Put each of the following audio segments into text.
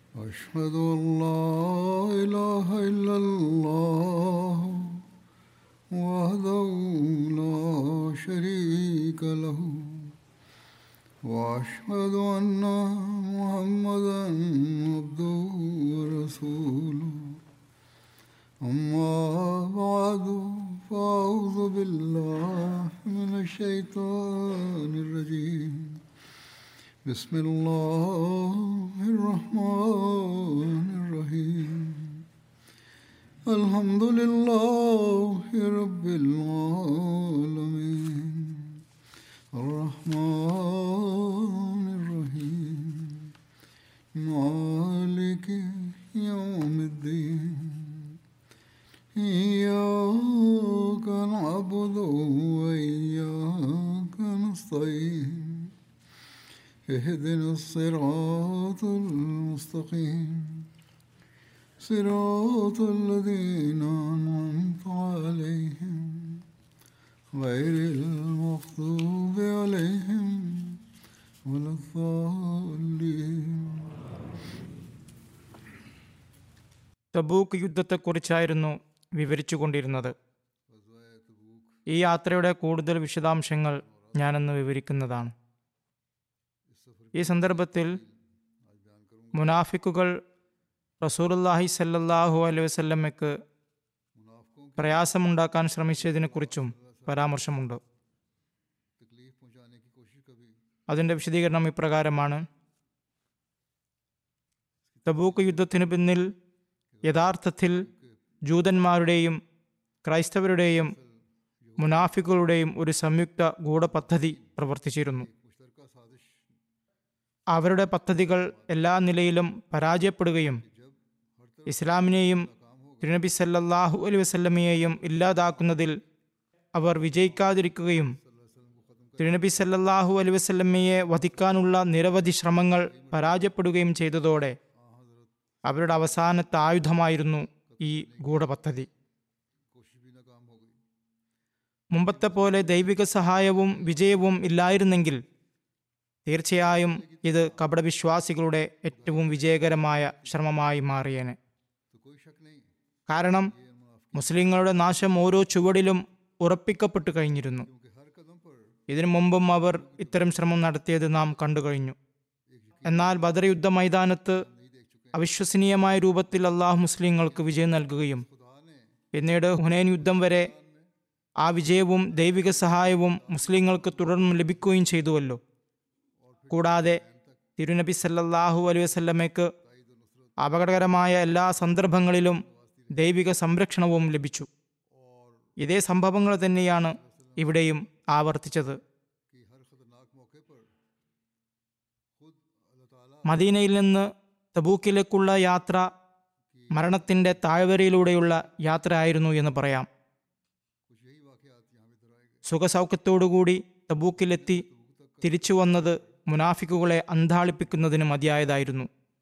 أشهد أن لا إله إلا الله وحده لا شريك له وأشهد أن محمدا عبده ورسوله أما بعد فأعوذ بالله من الشيطان الرجيم بسم الله الرحمن الرحيم الحمد لله رب العالمين الرحمن الرحيم مالك يوم الدين إياك نعبد وإياك نستعين اهدنا الصراط المستقيم صراط الذين أنعمت عليهم غير المغضوب عليهم ولا الضالين Tabuk യുദ്ധത്തെക്കുറിച്ചായിരുന്നു വിവരിച്ചുകൊണ്ടിരുന്നത് ഈ യാത്രയുടെ കൂടുതൽ വിശദാംശങ്ങൾ ഞാനന്ന് വിവരിക്കുന്നതാണ് ഈ സന്ദർഭത്തിൽ മുനാഫിക്കുകൾ റസൂലുല്ലാഹി സല്ലല്ലാഹു അലൈഹി വസല്ലമയ്ക്ക് പ്രയാസമുണ്ടാക്കാൻ ശ്രമിച്ചതിനെക്കുറിച്ചും പരാമർശമുണ്ട് അതിൻ്റെ വിശദീകരണം ഇപ്രകാരമാണ് തബൂക്ക് യുദ്ധത്തിന് പിന്നിൽ യഥാർത്ഥത്തിൽ ജൂതന്മാരുടെയും ക്രൈസ്തവരുടെയും മുനാഫിക്കുകളുടെയും ഒരു സംയുക്ത ഗൂഢപദ്ധതി പ്രവർത്തിച്ചിരുന്നു അവരുടെ പദ്ധതികൾ എല്ലാ നിലയിലും പരാജയപ്പെടുകയും ഇസ്ലാമിനെയും തിരുനബി സല്ലല്ലാഹു അലൈഹി വസല്ലമയെയും ഇല്ലാതാക്കുന്നതിൽ അവർ വിജയിക്കാതിരിക്കുകയും തിരുനബി സല്ലല്ലാഹു അലൈഹി വസല്ലമയെ വധിക്കാനുള്ള നിരവധി ശ്രമങ്ങൾ പരാജയപ്പെടുകയും ചെയ്തതോടെ അവരുടെ അവസാനത്തെ ആയുധമായിരുന്നു ഈ ഗൂഢപദ്ധതി മുമ്പത്തെ പോലെ ദൈവിക സഹായവും വിജയവും ഇല്ലായിരുന്നെങ്കിൽ തീർച്ചയായും ഇത് കപടവിശ്വാസികളുടെ ഏറ്റവും വിജയകരമായ ശ്രമമായി മാറിയേനെ കാരണം മുസ്ലിങ്ങളുടെ നാശം ഓരോ ചുവടിലും ഉറപ്പിക്കപ്പെട്ടു കഴിഞ്ഞിരുന്നു ഇതിനു മുമ്പും അവർ ഇത്തരം ശ്രമം നടത്തിയത് നാം കണ്ടു കഴിഞ്ഞു എന്നാൽ ബദർ യുദ്ധ മൈതാനത്ത് അവിശ്വസനീയമായ രൂപത്തിൽ അള്ളാഹു മുസ്ലിങ്ങൾക്ക് വിജയം നൽകുകയും പിന്നീട് ഹുനൈൻ യുദ്ധം വരെ ആ വിജയവും ദൈവിക സഹായവും മുസ്ലിങ്ങൾക്ക് തുടർന്നും ലഭിക്കുകയും ചെയ്തുവല്ലോ കൂടാതെ തിരുനബി സല്ലല്ലാഹു അലൈഹി വസല്ലമയ്ക്ക് അപകടകരമായ എല്ലാ സന്ദർഭങ്ങളിലും ദൈവിക സംരക്ഷണവും ലഭിച്ചു ഇതേ സംഭവങ്ങൾ തന്നെയാണ് ഇവിടെയും ആവർത്തിച്ചത് മദീനയിൽ നിന്ന് തബൂക്കിലേക്കുള്ള യാത്ര മരണത്തിൻ്റെ താഴ്വരയിലൂടെയുള്ള യാത്രയായിരുന്നു എന്ന് പറയാം സുഖസൗഖ്യത്തോടുകൂടി തബൂക്കിലെത്തി തിരിച്ചു വന്നത് മുനാഫിക്കുകളെ അന്താളിപ്പിക്കുന്നതിന് മതിയായതായിരുന്നു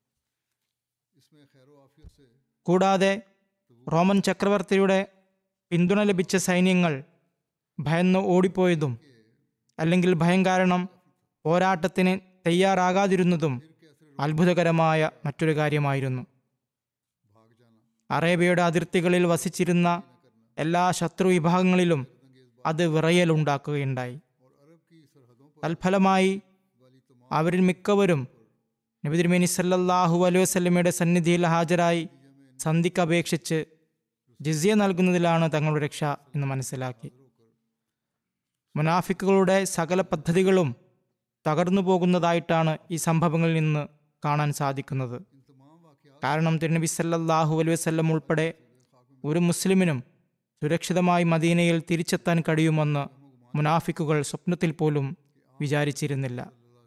കൂടാതെ റോമൻ ചക്രവർത്തിയുടെ പിന്തുണ ലഭിച്ച സൈന്യങ്ങൾ ഭയന്ന് ഓടിപ്പോയതും അല്ലെങ്കിൽ ഭയം കാരണം പോരാട്ടത്തിന് തയ്യാറാകാതിരുന്നതും അത്ഭുതകരമായ മറ്റൊരു കാര്യമായിരുന്നു അറേബ്യയുടെ അതിർത്തികളിൽ വസിച്ചിരുന്ന എല്ലാ ശത്രു വിഭാഗങ്ങളിലും അത് വിറയലുണ്ടാക്കുകയുണ്ടായി തൽഫലമായി അവരിൽ മിക്കവരും നബി തിരുമേനി സല്ലല്ലാഹു അലൈഹി വസല്ലമയുടെ സന്നിധിയിൽ ഹാജരായി സന്ധിക്ക് അപേക്ഷിച്ച് ജിസിയ നൽകുന്നതിലാണ് തങ്ങളുടെ രക്ഷ എന്ന് മനസ്സിലാക്കി മുനാഫിക്കുകളുടെ സകല പദ്ധതികളും തകർന്നു പോകുന്നതായിട്ടാണ് ഈ സംഭവങ്ങളിൽ നിന്ന് കാണാൻ സാധിക്കുന്നത് കാരണം തിരുനബി സല്ലല്ലാഹു അലൈഹി വസല്ലം ഉൾപ്പെടെ ഒരു മുസ്ലിമിനും സുരക്ഷിതമായി മദീനയിൽ തിരിച്ചെത്താൻ കഴിയുമെന്ന് മുനാഫിക്കുകൾ സ്വപ്നത്തിൽ പോലും വിചാരിച്ചിരുന്നില്ല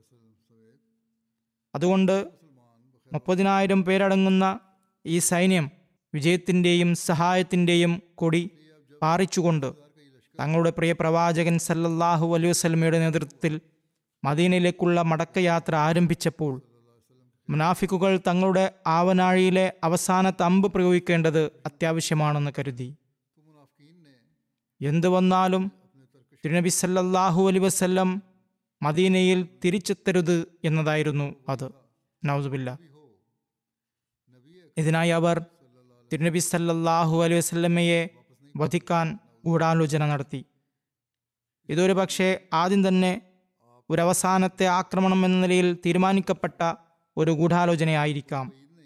അതുകൊണ്ട് മുപ്പതിനായിരം പേരടങ്ങുന്ന ഈ സൈന്യം വിജയത്തിൻ്റെയും സഹായത്തിൻ്റെയും കൊടി പാറിച്ചുകൊണ്ട് തങ്ങളുടെ പ്രിയ പ്രവാചകൻ സല്ലല്ലാഹു അലൈഹി വസല്ലമയുടെ നേതൃത്വത്തിൽ മദീനയിലേക്കുള്ള മടക്കയാത്ര ആരംഭിച്ചപ്പോൾ മുനാഫിക്കുകൾ തങ്ങളുടെ ആവനാഴിയിലെ അവസാനത്തെ അമ്പ് പ്രയോഗിക്കേണ്ടത് അത്യാവശ്യമാണെന്ന് കരുതി എന്തു വന്നാലും തിരുനബി സല്ലല്ലാഹു അലൈ വസല്ലം മദീനയിൽ തിരിച്ചെത്തരുത് എന്നതായിരുന്നു അത് നൗസുബില്ല ഇതിനായി അവർ തിരുനബി സല്ലല്ലാഹു അലൈഹി വസല്ലമയെ വധിക്കാൻ ഗൂഢാലോചന നടത്തി ഇതൊരു പക്ഷേ ആദ്യം തന്നെ ഒരു അവസാനത്തെ ആക്രമണം എന്ന നിലയിൽ തീരുമാനിക്കപ്പെട്ട ഒരു ഗൂഢാലോചനയായിരിക്കാം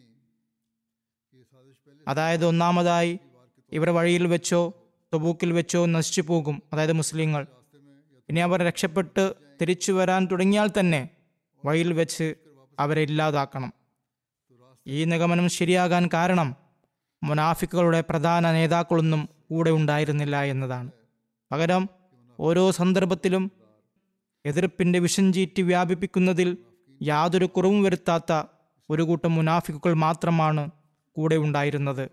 അതായത് ഒന്നാമതായി ഇവർ വഴിയിൽ വെച്ചോ തൊബൂക്കിൽ വെച്ചോ നശിച്ചു പോകും അതായത് മുസ്ലിങ്ങൾ ഇനി അവർ രക്ഷപ്പെട്ട് തിരിച്ചു വരാൻ തുടങ്ങിയാൽ തന്നെ വഴിയിൽ വെച്ച് അവരെ ഇല്ലാതാക്കണം ഈ നിഗമനം ശരിയാകാൻ കാരണം മുനാഫിക്കുകളുടെ പ്രധാന നേതാക്കളൊന്നും കൂടെ ഉണ്ടായിരുന്നില്ല എന്നതാണ് പകരം ഓരോ സന്ദർഭത്തിലും എതിർപ്പിന്റെ വിഷം ചീറ്റി വ്യാപിപ്പിക്കുന്നതിൽ യാതൊരു കുറവും വരുത്താത്ത ഒരു കൂട്ടം മുനാഫിക്കുകൾ മാത്രമാണ് കൂടെ ഉണ്ടായിരുന്നത്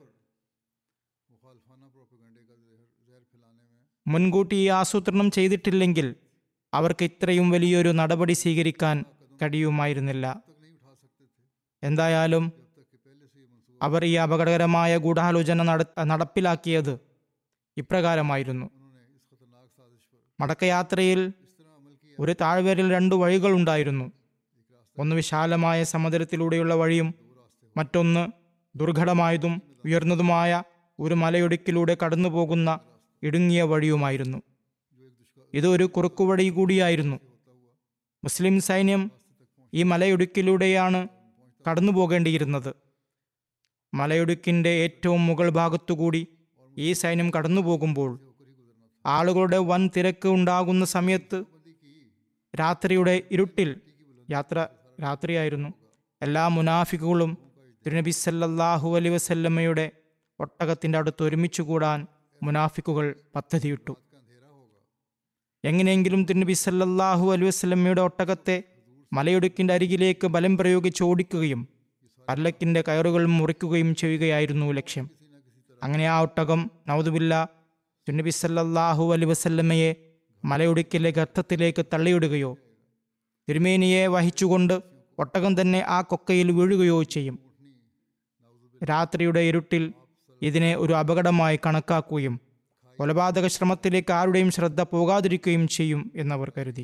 മുൻകൂട്ടി ഈ ആസൂത്രണം ചെയ്തിട്ടില്ലെങ്കിൽ അവർക്ക് ഇത്രയും വലിയൊരു നടപടി സ്വീകരിക്കാൻ കഴിയുമായിരുന്നില്ല എന്തായാലും അവർ ഈ അപകടകരമായ ഗൂഢാലോചന നട നടപ്പിലാക്കിയത് ഇപ്രകാരമായിരുന്നു മടക്കയാത്രയിൽ ഒരു താഴ്വരയിൽ രണ്ട് വഴികളുണ്ടായിരുന്നു ഒന്ന് വിശാലമായ സമുദ്രത്തിലൂടെയുള്ള വഴിയും മറ്റൊന്ന് ദുർഘടമായതും ഉയർന്നതുമായ ഒരു മലയിടുക്കിലൂടെ കടന്നു പോകുന്ന ഇടുങ്ങിയ വഴിയുമായിരുന്നു ഇത് ഒരു കുറുക്കുവഴി കൂടിയായിരുന്നു മുസ്ലിം സൈന്യം ഈ മലയിടുക്കിലൂടെയാണ് കടന്നു പോകേണ്ടിയിരുന്നത് മലയിടുക്കിന്റെ ഏറ്റവും മുകൾ ഭാഗത്തുകൂടി ഈ സൈന്യം കടന്നു പോകുമ്പോൾ ആളുകളുടെ വൻ തിരക്ക് ഉണ്ടാകുന്ന സമയത്ത് രാത്രിയുടെ ഇരുട്ടിൽ യാത്ര രാത്രിയായിരുന്നു എല്ലാ മുനാഫിക്കുകളും തിരുനബി സല്ലല്ലാഹു അലൈ വസല്ലമ്മയുടെ ഒട്ടകത്തിന്റെ അടുത്ത് ഒരുമിച്ച് കൂടാൻ മുനാഫിക്കുകൾ പദ്ധതിയിട്ടു എങ്ങനെയെങ്കിലും തിരുനബി സല്ലല്ലാഹു അലൈ വസല്ലമ്മയുടെ ഒട്ടകത്തെ മലയിടുക്കിന്റെ അരികിലേക്ക് ബലം പ്രയോഗിച്ച് ഓടിക്കുകയും പല്ലക്കിന്റെ കയറുകൾ മുറിക്കുകയും ചെയ്യുകയായിരുന്നു ലക്ഷ്യം അങ്ങനെ ആ ഒട്ടകം നൗതുബില്ല തിരുനബി സല്ലല്ലാഹു അലൈ വസല്ലമ്മയെ മലയിടുക്കിലെ ഗർത്തത്തിലേക്ക് തള്ളിയിടുകയോ തിരുമേനിയെ വഹിച്ചുകൊണ്ട് ഒട്ടകം തന്നെ ആ കൊക്കയിൽ വീഴുകയോ ചെയ്യും രാത്രിയുടെ ഇരുട്ടിൽ ഇതിനെ ഒരു അപകടമായി കണക്കാക്കുകയും കൊലപാതക ശ്രമത്തിലേക്ക് ആരുടെയും ശ്രദ്ധ പോകാതിരിക്കുകയും ചെയ്യും എന്നവർ കരുതി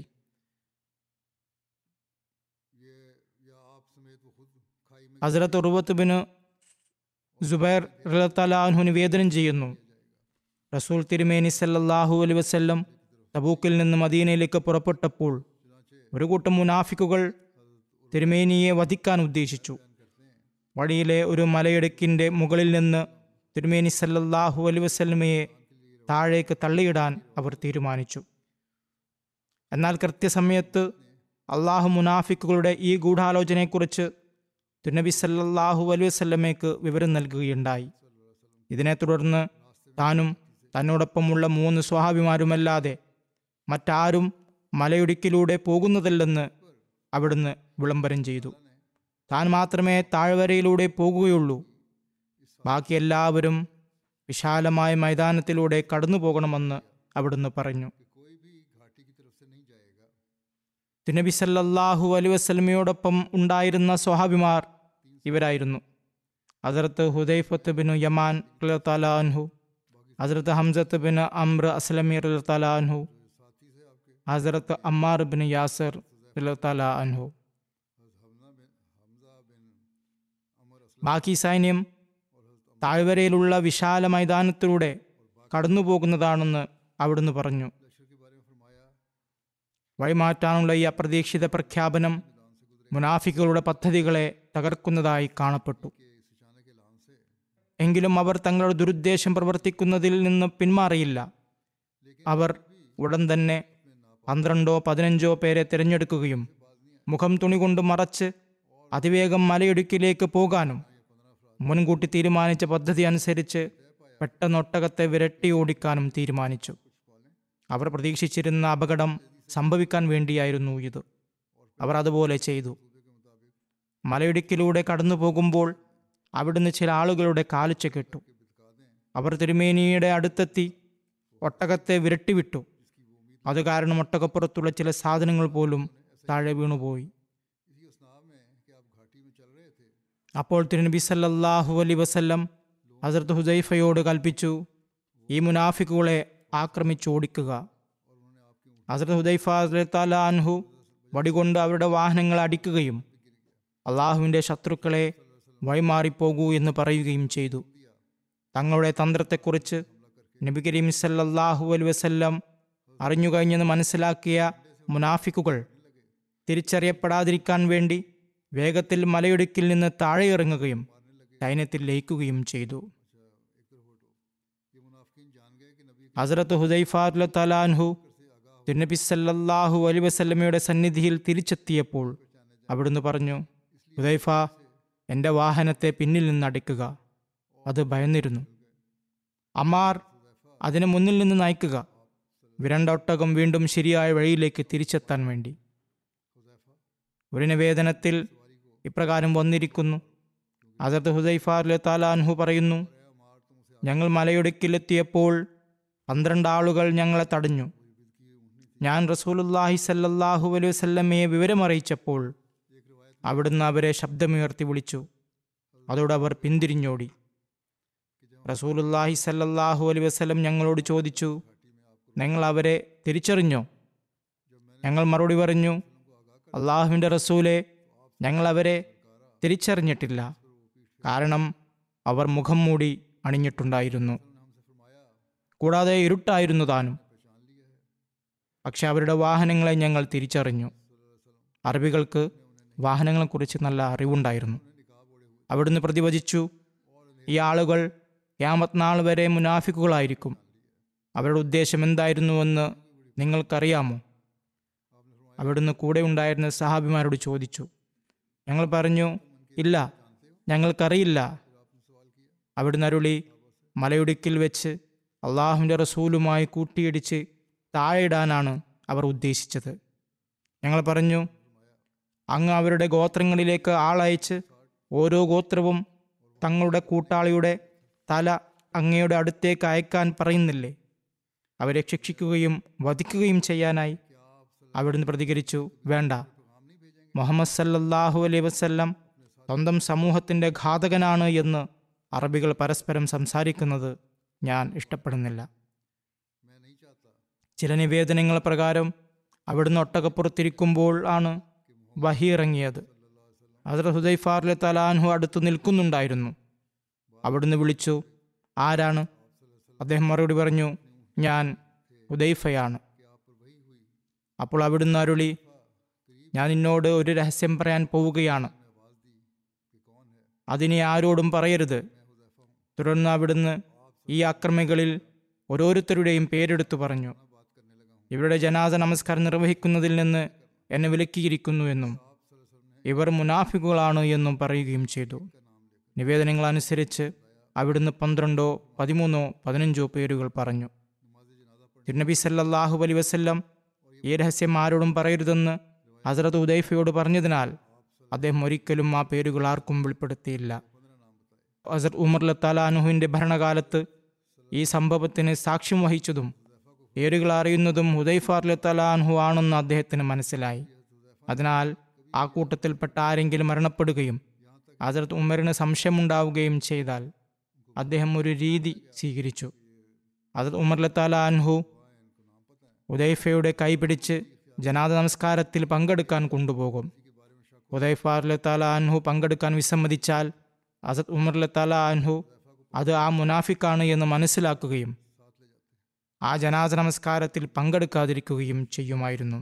ഹസ്രത്ത് ഉറുവത്ത് ബിന് ജുബൈർ റലത്തലാഹു നിവേദനം ചെയ്യുന്നു റസൂൽ തിരുമേനി സല്ലല്ലാഹു അലൈ വസല്ലം തബൂക്കിൽ നിന്ന് മദീനയിലേക്ക് പുറപ്പെട്ടപ്പോൾ ഒരു കൂട്ടം മുനാഫിക്കുകൾ തിരുമേനിയെ വധിക്കാൻ ഉദ്ദേശിച്ചു വഴിയിലെ ഒരു മലയിടുക്കിന്റെ മുകളിൽ നിന്ന് തിരുമേനി സല്ലല്ലാഹു അലൈ വസല്ലമയെ താഴേക്ക് തള്ളിയിടാൻ അവർ തീരുമാനിച്ചു എന്നാൽ കൃത്യസമയത്ത് അള്ളാഹു മുനാഫിക്കുകളുടെ ഈ ഗൂഢാലോചനയെക്കുറിച്ച് തിരുനബി സല്ലല്ലാഹു അലൈഹി വസല്ലമയ്ക്ക് വിവരം നൽകുകയുണ്ടായി ഇതിനെ തുടർന്ന് താനും തന്നോടൊപ്പമുള്ള മൂന്ന് സ്വഹാബിമാരുമല്ലാതെ മറ്റാരും മലയിടുക്കിലൂടെ പോകുന്നതല്ലെന്ന് അവിടുന്ന് വിളംബരം ചെയ്തു താൻ മാത്രമേ താഴ്വരയിലൂടെ പോകുകയുള്ളൂ ബാക്കി എല്ലാവരും വിശാലമായ മൈതാനത്തിലൂടെ കടന്നു പോകണമെന്ന് അവിടുന്ന് പറഞ്ഞു തിനബി സല്ലല്ലാഹു അലൈ വസ്ലമയോടൊപ്പം ഉണ്ടായിരുന്ന സ്വഹാബിമാർ ഇവരായിരുന്നു ഹസരത്ത് ഹുദൈഫത്ത് ബിൻ യമാൻ അൻഹു ഹസരത്ത് ഹംസത്ത് ബിൻ അമ്ര അസ്ലമി അൻഹു ഹസരത്ത് അമ്മാർ ബിൻ യാസർ അൻഹു ബാക്കി സൈന്യം താഴ്വരയിലുള്ള വിശാല മൈതാനത്തിലൂടെ കടന്നു പോകുന്നതാണെന്ന് അവിടുന്ന് പറഞ്ഞു വഴിമാറ്റാനുള്ള ഈ അപ്രതീക്ഷിത പ്രഖ്യാപനം മുനാഫിക്കുകളുടെ പദ്ധതികളെ തകർക്കുന്നതായി കാണപ്പെട്ടു എങ്കിലും അവർ തങ്ങളുടെ ദുരുദ്ദേശം പ്രവർത്തിക്കുന്നതിൽ നിന്ന് പിന്മാറിയില്ല അവർ ഉടൻ തന്നെ പന്ത്രണ്ടോ പതിനഞ്ചോ പേരെ തിരഞ്ഞെടുക്കുകയും മുഖം തുണി കൊണ്ട് മറച്ച് അതിവേഗം മലയിടുക്കിലേക്ക് പോകാനും മുൻകൂട്ടി തീരുമാനിച്ച പദ്ധതി അനുസരിച്ച് പെട്ടെന്ന് ഒട്ടകത്തെ വിരട്ടി ഓടിക്കാനും തീരുമാനിച്ചു അവർ പ്രതീക്ഷിച്ചിരുന്ന അപകടം സംഭവിക്കാൻ വേണ്ടിയായിരുന്നു ഇത് അവർ അതുപോലെ ചെയ്തു മലയിടുക്കിലൂടെ കടന്നു പോകുമ്പോൾ അവിടുന്ന് ചില ആളുകളുടെ കാലുച്ച കെട്ടു അവർ തിരുമേനിയുടെ അടുത്തെത്തി ഒട്ടകത്തെ വിരട്ടിവിട്ടു അത് കാരണം ഒട്ടകപ്പുറത്തുള്ള ചില സാധനങ്ങൾ പോലും താഴെ വീണുപോയി അപ്പോൾ തിരുനബി സല്ലല്ലാഹു അലൈ വസല്ലം ഹസരത്ത് ഹുസൈഫയോട് കൽപ്പിച്ചു ഈ മുനാഫിക്കുകളെ ആക്രമിച്ചു ഓടിക്കുക ഹസരത്ത് ഹുദൈഫ അൻഹു വടികൊണ്ട് അവരുടെ വാഹനങ്ങൾ അടിക്കുകയും അള്ളാഹുവിൻ്റെ ശത്രുക്കളെ വഴിമാറിപ്പോകൂ എന്ന് പറയുകയും ചെയ്തു തങ്ങളുടെ തന്ത്രത്തെക്കുറിച്ച് നബി കരീം സല്ലല്ലാഹു അലൈഹി വസല്ലം അറിഞ്ഞു കഴിഞ്ഞെന്ന് മനസ്സിലാക്കിയ മുനാഫിക്കുകൾ തിരിച്ചറിയപ്പെടാതിരിക്കാൻ വേണ്ടി വേഗത്തിൽ മലയിടുക്കിൽ നിന്ന് താഴെ ഇറങ്ങുകയും സൈന്യത്തിൽ ലയിക്കുകയും ചെയ്തു ഹസരത്ത് ഹുദൈഫാറുല തലാൻഹു തിരുനബി സല്ലല്ലാഹു അലൈഹി വസല്ലമയുടെ സന്നിധിയിൽ തിരിച്ചെത്തിയപ്പോൾ അവിടുന്ന് പറഞ്ഞു ഹുദൈഫ എൻ്റെ വാഹനത്തെ പിന്നിൽ നിന്ന് അടിക്കുക അത് ഭയന്നിരുന്നു അമാർ അതിനെ മുന്നിൽ നിന്ന് നയിക്കുക വിരണ്ട ഒട്ടകം വീണ്ടും ശരിയായ വഴിയിലേക്ക് തിരിച്ചെത്താൻ വേണ്ടി ഒരു നിവേദനത്തിൽ ഇപ്രകാരം വന്നിരിക്കുന്നു ഹസരത്ത് ഹുദൈഫാറിലെ താലാൻഹു പറയുന്നു ഞങ്ങൾ മലയിടുക്കിലെത്തിയപ്പോൾ പന്ത്രണ്ട് ആളുകൾ ഞങ്ങളെ തടഞ്ഞു ഞാൻ റസൂലുല്ലാഹി സല്ലല്ലാഹു അലൈഹി വസല്ലമയെ വിവരമറിയിച്ചപ്പോൾ അവിടുന്ന് അവരെ ശബ്ദമുയർത്തി വിളിച്ചു അതോടെ അവർ പിന്തിരിഞ്ഞോടി റസൂലുല്ലാഹി സല്ലല്ലാഹു അലൈഹി വസല്ലം ഞങ്ങളോട് ചോദിച്ചു നിങ്ങൾ അവരെ തിരിച്ചറിഞ്ഞോ ഞങ്ങൾ മറുപടി പറഞ്ഞു അള്ളാഹുവിൻ്റെ റസൂലെ ഞങ്ങൾ അവരെ തിരിച്ചറിഞ്ഞിട്ടില്ല കാരണം അവർ മുഖം മൂടി അണിഞ്ഞിട്ടുണ്ടായിരുന്നു കൂടാതെ ഇരുട്ടായിരുന്നു താനും പക്ഷെ അവരുടെ വാഹനങ്ങളെ ഞങ്ങൾ തിരിച്ചറിഞ്ഞു അറബികൾക്ക് വാഹനങ്ങളെക്കുറിച്ച് നല്ല അറിവുണ്ടായിരുന്നു അവിടുന്ന് പ്രതിവചിച്ചു ഈ ആളുകൾ യാമത് നാൾ വരെ മുനാഫിക്കുകളായിരിക്കും അവരുടെ ഉദ്ദേശം എന്തായിരുന്നുവെന്ന് നിങ്ങൾക്കറിയാമോ അവിടുന്ന് കൂടെ ഉണ്ടായിരുന്ന സഹാബിമാരോട് ചോദിച്ചു ഞങ്ങൾ പറഞ്ഞു ഇല്ല ഞങ്ങൾക്കറിയില്ല അവിടുന്ന് അരുളി മലയിടുക്കിൽ വെച്ച് അള്ളാഹുവിൻ്റെ റസൂലുമായി കൂട്ടിയിടിച്ച് താഴെയിടാനാണ് അവർ ഉദ്ദേശിച്ചത് ഞങ്ങൾ പറഞ്ഞു അങ്ങ് അവരുടെ ഗോത്രങ്ങളിലേക്ക് ആളയച്ച് ഓരോ ഗോത്രവും തങ്ങളുടെ കൂട്ടാളിയുടെ തല അങ്ങയുടെ അടുത്തേക്ക് അയക്കാൻ പറയുന്നില്ലേ അവരെ ശിക്ഷിക്കുകയും വധിക്കുകയും ചെയ്യാനായി അവിടുന്ന് പ്രതികരിച്ചു വേണ്ട മുഹമ്മദ് സല്ലല്ലാഹു അലൈഹി വസല്ലം സ്വന്തം സമൂഹത്തിൻ്റെ ഘാതകനാണ് എന്ന് അറബികൾ പരസ്പരം സംസാരിക്കുന്നത് ഞാൻ ഇഷ്ടപ്പെടുന്നില്ല ചില നിവേദനങ്ങൾ പ്രകാരം അവിടുന്ന് ഒട്ടകപ്പുറത്തിരിക്കുമ്പോൾ ആണ് വഹി ഇറങ്ങിയത് ഹസരത് ഹുദൈഫാറിലെ തലാൻഹു അടുത്ത് നിൽക്കുന്നുണ്ടായിരുന്നു അവിടുന്ന് വിളിച്ചു ആരാണ് അദ്ദേഹം മറുപടി പറഞ്ഞു ഞാൻ ഹുദൈഫയാണ് അപ്പോൾ അവിടുന്ന് അരുളി ഞാൻ നിന്നോട് ഒരു രഹസ്യം പറയാൻ പോവുകയാണ് അതിനെ ആരോടും പറയരുത് തുടർന്ന് അവിടുന്ന് ഈ അക്രമികളിൽ ഓരോരുത്തരുടെയും പേരെടുത്തു പറഞ്ഞു ഇവരുടെ ജനാസ നമസ്കാരം നിർവഹിക്കുന്നതിൽ നിന്ന് എന്നെ വിലക്കിയിരിക്കുന്നു എന്നും ഇവർ മുനാഫിക്കുകളാണ് എന്നും പറയുകയും ചെയ്തു നിവേദനങ്ങൾ അനുസരിച്ച് അവിടുന്ന് പന്ത്രണ്ടോ പതിമൂന്നോ പതിനഞ്ചോ പേരുകൾ പറഞ്ഞു തിരുനബി സല്ലല്ലാഹു അലൈ വസല്ലം ഈ രഹസ്യം ആരോടും പറയരുതെന്ന് ഹസരത്ത് ഉദൈഫയോട് പറഞ്ഞതിനാൽ അദ്ദേഹം ഒരിക്കലും ആ പേരുകൾ ആർക്കും വെളിപ്പെടുത്തിയില്ല ഹസരത് ഉമർ ലത്താലാനുഹുവിൻ്റെ ഭരണകാലത്ത് ഈ സംഭവത്തിന് സാക്ഷ്യം വഹിച്ചതും പേരുകൾ അറിയുന്നതും ഹുദൈഫാർ ലത്താലാൻഹു ആണെന്ന് അദ്ദേഹത്തിന് മനസ്സിലായി അതിനാൽ ആ കൂട്ടത്തിൽപ്പെട്ട ആരെങ്കിലും മരണപ്പെടുകയും ഹസരത്ത് ഉമറിന് സംശയമുണ്ടാവുകയും ചെയ്താൽ അദ്ദേഹം ഒരു രീതി സ്വീകരിച്ചു ഹസരത് ഉമർ ലത്താലാൻഹു ഉദൈഫയുടെ കൈപിടിച്ച് ജനാദ നമസ്കാരത്തിൽ പങ്കെടുക്കാൻ കൊണ്ടുപോകും ഉദൈഫാറിലെ താല അൻഹു പങ്കെടുക്കാൻ വിസമ്മതിച്ചാൽ അസദ് ഉമറിലെ താല അൻഹു അത് ആ മുനാഫിക്കാണ് എന്ന് മനസ്സിലാക്കുകയും ആ ജനാസ നമസ്കാരത്തിൽ പങ്കെടുക്കാതിരിക്കുകയും ചെയ്യുമായിരുന്നു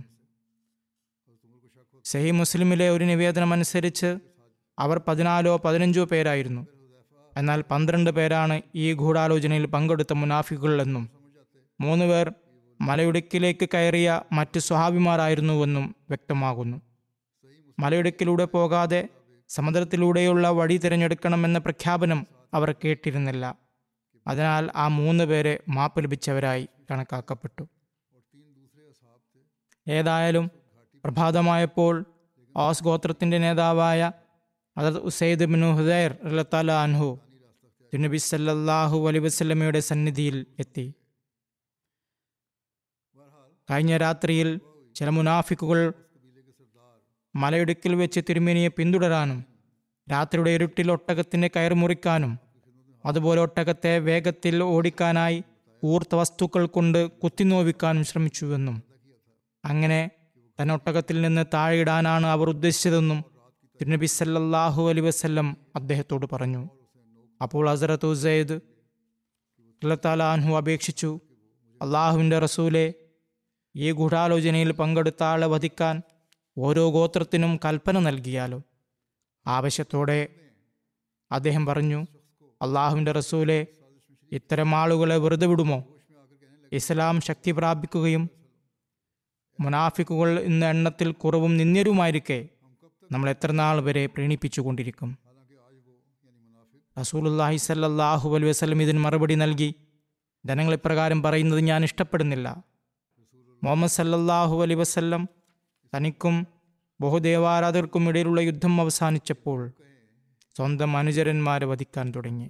സഹി മുസ്ലിമിലെ ഒരു നിവേദനം അനുസരിച്ച് അവർ പതിനാലോ പതിനഞ്ചോ പേരായിരുന്നു എന്നാൽ പന്ത്രണ്ട് പേരാണ് ഈ ഗൂഢാലോചനയിൽ പങ്കെടുത്ത മുനാഫിക്കുകൾ എന്നും മൂന്ന് പേർ മലയിടുക്കിലേക്ക് കയറിയ മറ്റ് സ്വഹാബിമാരായിരുന്നുവെന്നും വ്യക്തമാകുന്നു മലയിടുക്കിലൂടെ പോകാതെ സമുദ്രത്തിലൂടെയുള്ള വഴി തിരഞ്ഞെടുക്കണമെന്ന പ്രഖ്യാപനം അവർ കേട്ടിരുന്നില്ല അതിനാൽ ആ മൂന്ന് പേരെ മാപ്പ് ലഭിച്ചവരായി കണക്കാക്കപ്പെട്ടു ഏതായാലും പ്രഭാതമായപ്പോൾ ഓസ് ഗോത്രത്തിന്റെ നേതാവായ അതത് ഉസൈദ് ബിനു ഹുദൈർ റലത്താല അൻഹു തിരുനബി സല്ലല്ലാഹു അലൈ വസല്ലമയുടെ സന്നിധിയിൽ എത്തി കഴിഞ്ഞ രാത്രിയിൽ ചില മുനാഫിക്കുകൾ മലയിടുക്കിൽ വെച്ച് തിരുമേനിയെ പിന്തുടരാനും രാത്രിയുടെ ഇരുട്ടിൽ ഒട്ടകത്തിന്റെ കയർ മുറിക്കാനും അതുപോലെ ഒട്ടകത്തെ വേഗത്തിൽ ഓടിക്കാനായി ഊർത്ത വസ്തുക്കൾ കൊണ്ട് കുത്തിനോവിക്കാനും ശ്രമിച്ചുവെന്നും അങ്ങനെ തന്നെ ഒട്ടകത്തിൽ നിന്ന് താഴെയിടാനാണ് അവർ ഉദ്ദേശിച്ചതെന്നും തിരുനബി സല്ലല്ലാഹു അലൈ വസല്ലം അദ്ദേഹത്തോട് പറഞ്ഞു അപ്പോൾ ഹസരത്ത് ഉസൈദ് അൻഹു അപേക്ഷിച്ചു അള്ളാഹുവിൻ്റെ റസൂലെ ഈ ഗൂഢാലോചനയിൽ പങ്കെടുത്ത ആളെ വധിക്കാൻ ഓരോ ഗോത്രത്തിനും കൽപ്പന നൽകിയാലോ ആവശ്യത്തോടെ അദ്ദേഹം പറഞ്ഞു അള്ളാഹുവിൻ്റെ റസൂലെ ഇത്തരം ആളുകളെ വെറുതെ വിടുമോ ഇസ്ലാം ശക്തി പ്രാപിക്കുകയും മുനാഫിക്കുകൾ എന്ന എണ്ണത്തിൽ കുറവും നിന്ദ്യരുമായിരിക്കെ നമ്മൾ എത്ര നാൾ വരെ പ്രീണിപ്പിച്ചുകൊണ്ടിരിക്കും റസൂലുല്ലാഹി സല്ലല്ലാഹു അലൈഹി വസല്ലം ഇതിന് മറുപടി നൽകി ജനങ്ങൾ ഇപ്രകാരം പറയുന്നത് ഞാൻ ഇഷ്ടപ്പെടുന്നില്ല മുഹമ്മദ് സല്ലല്ലാഹു അലൈഹി വസല്ലം തനിക്കും ബഹുദേവാരാധകർക്കും ഇടയിലുള്ള യുദ്ധം അവസാനിച്ചപ്പോൾ സ്വന്തം അനുചരന്മാരെ വധിക്കാൻ തുടങ്ങി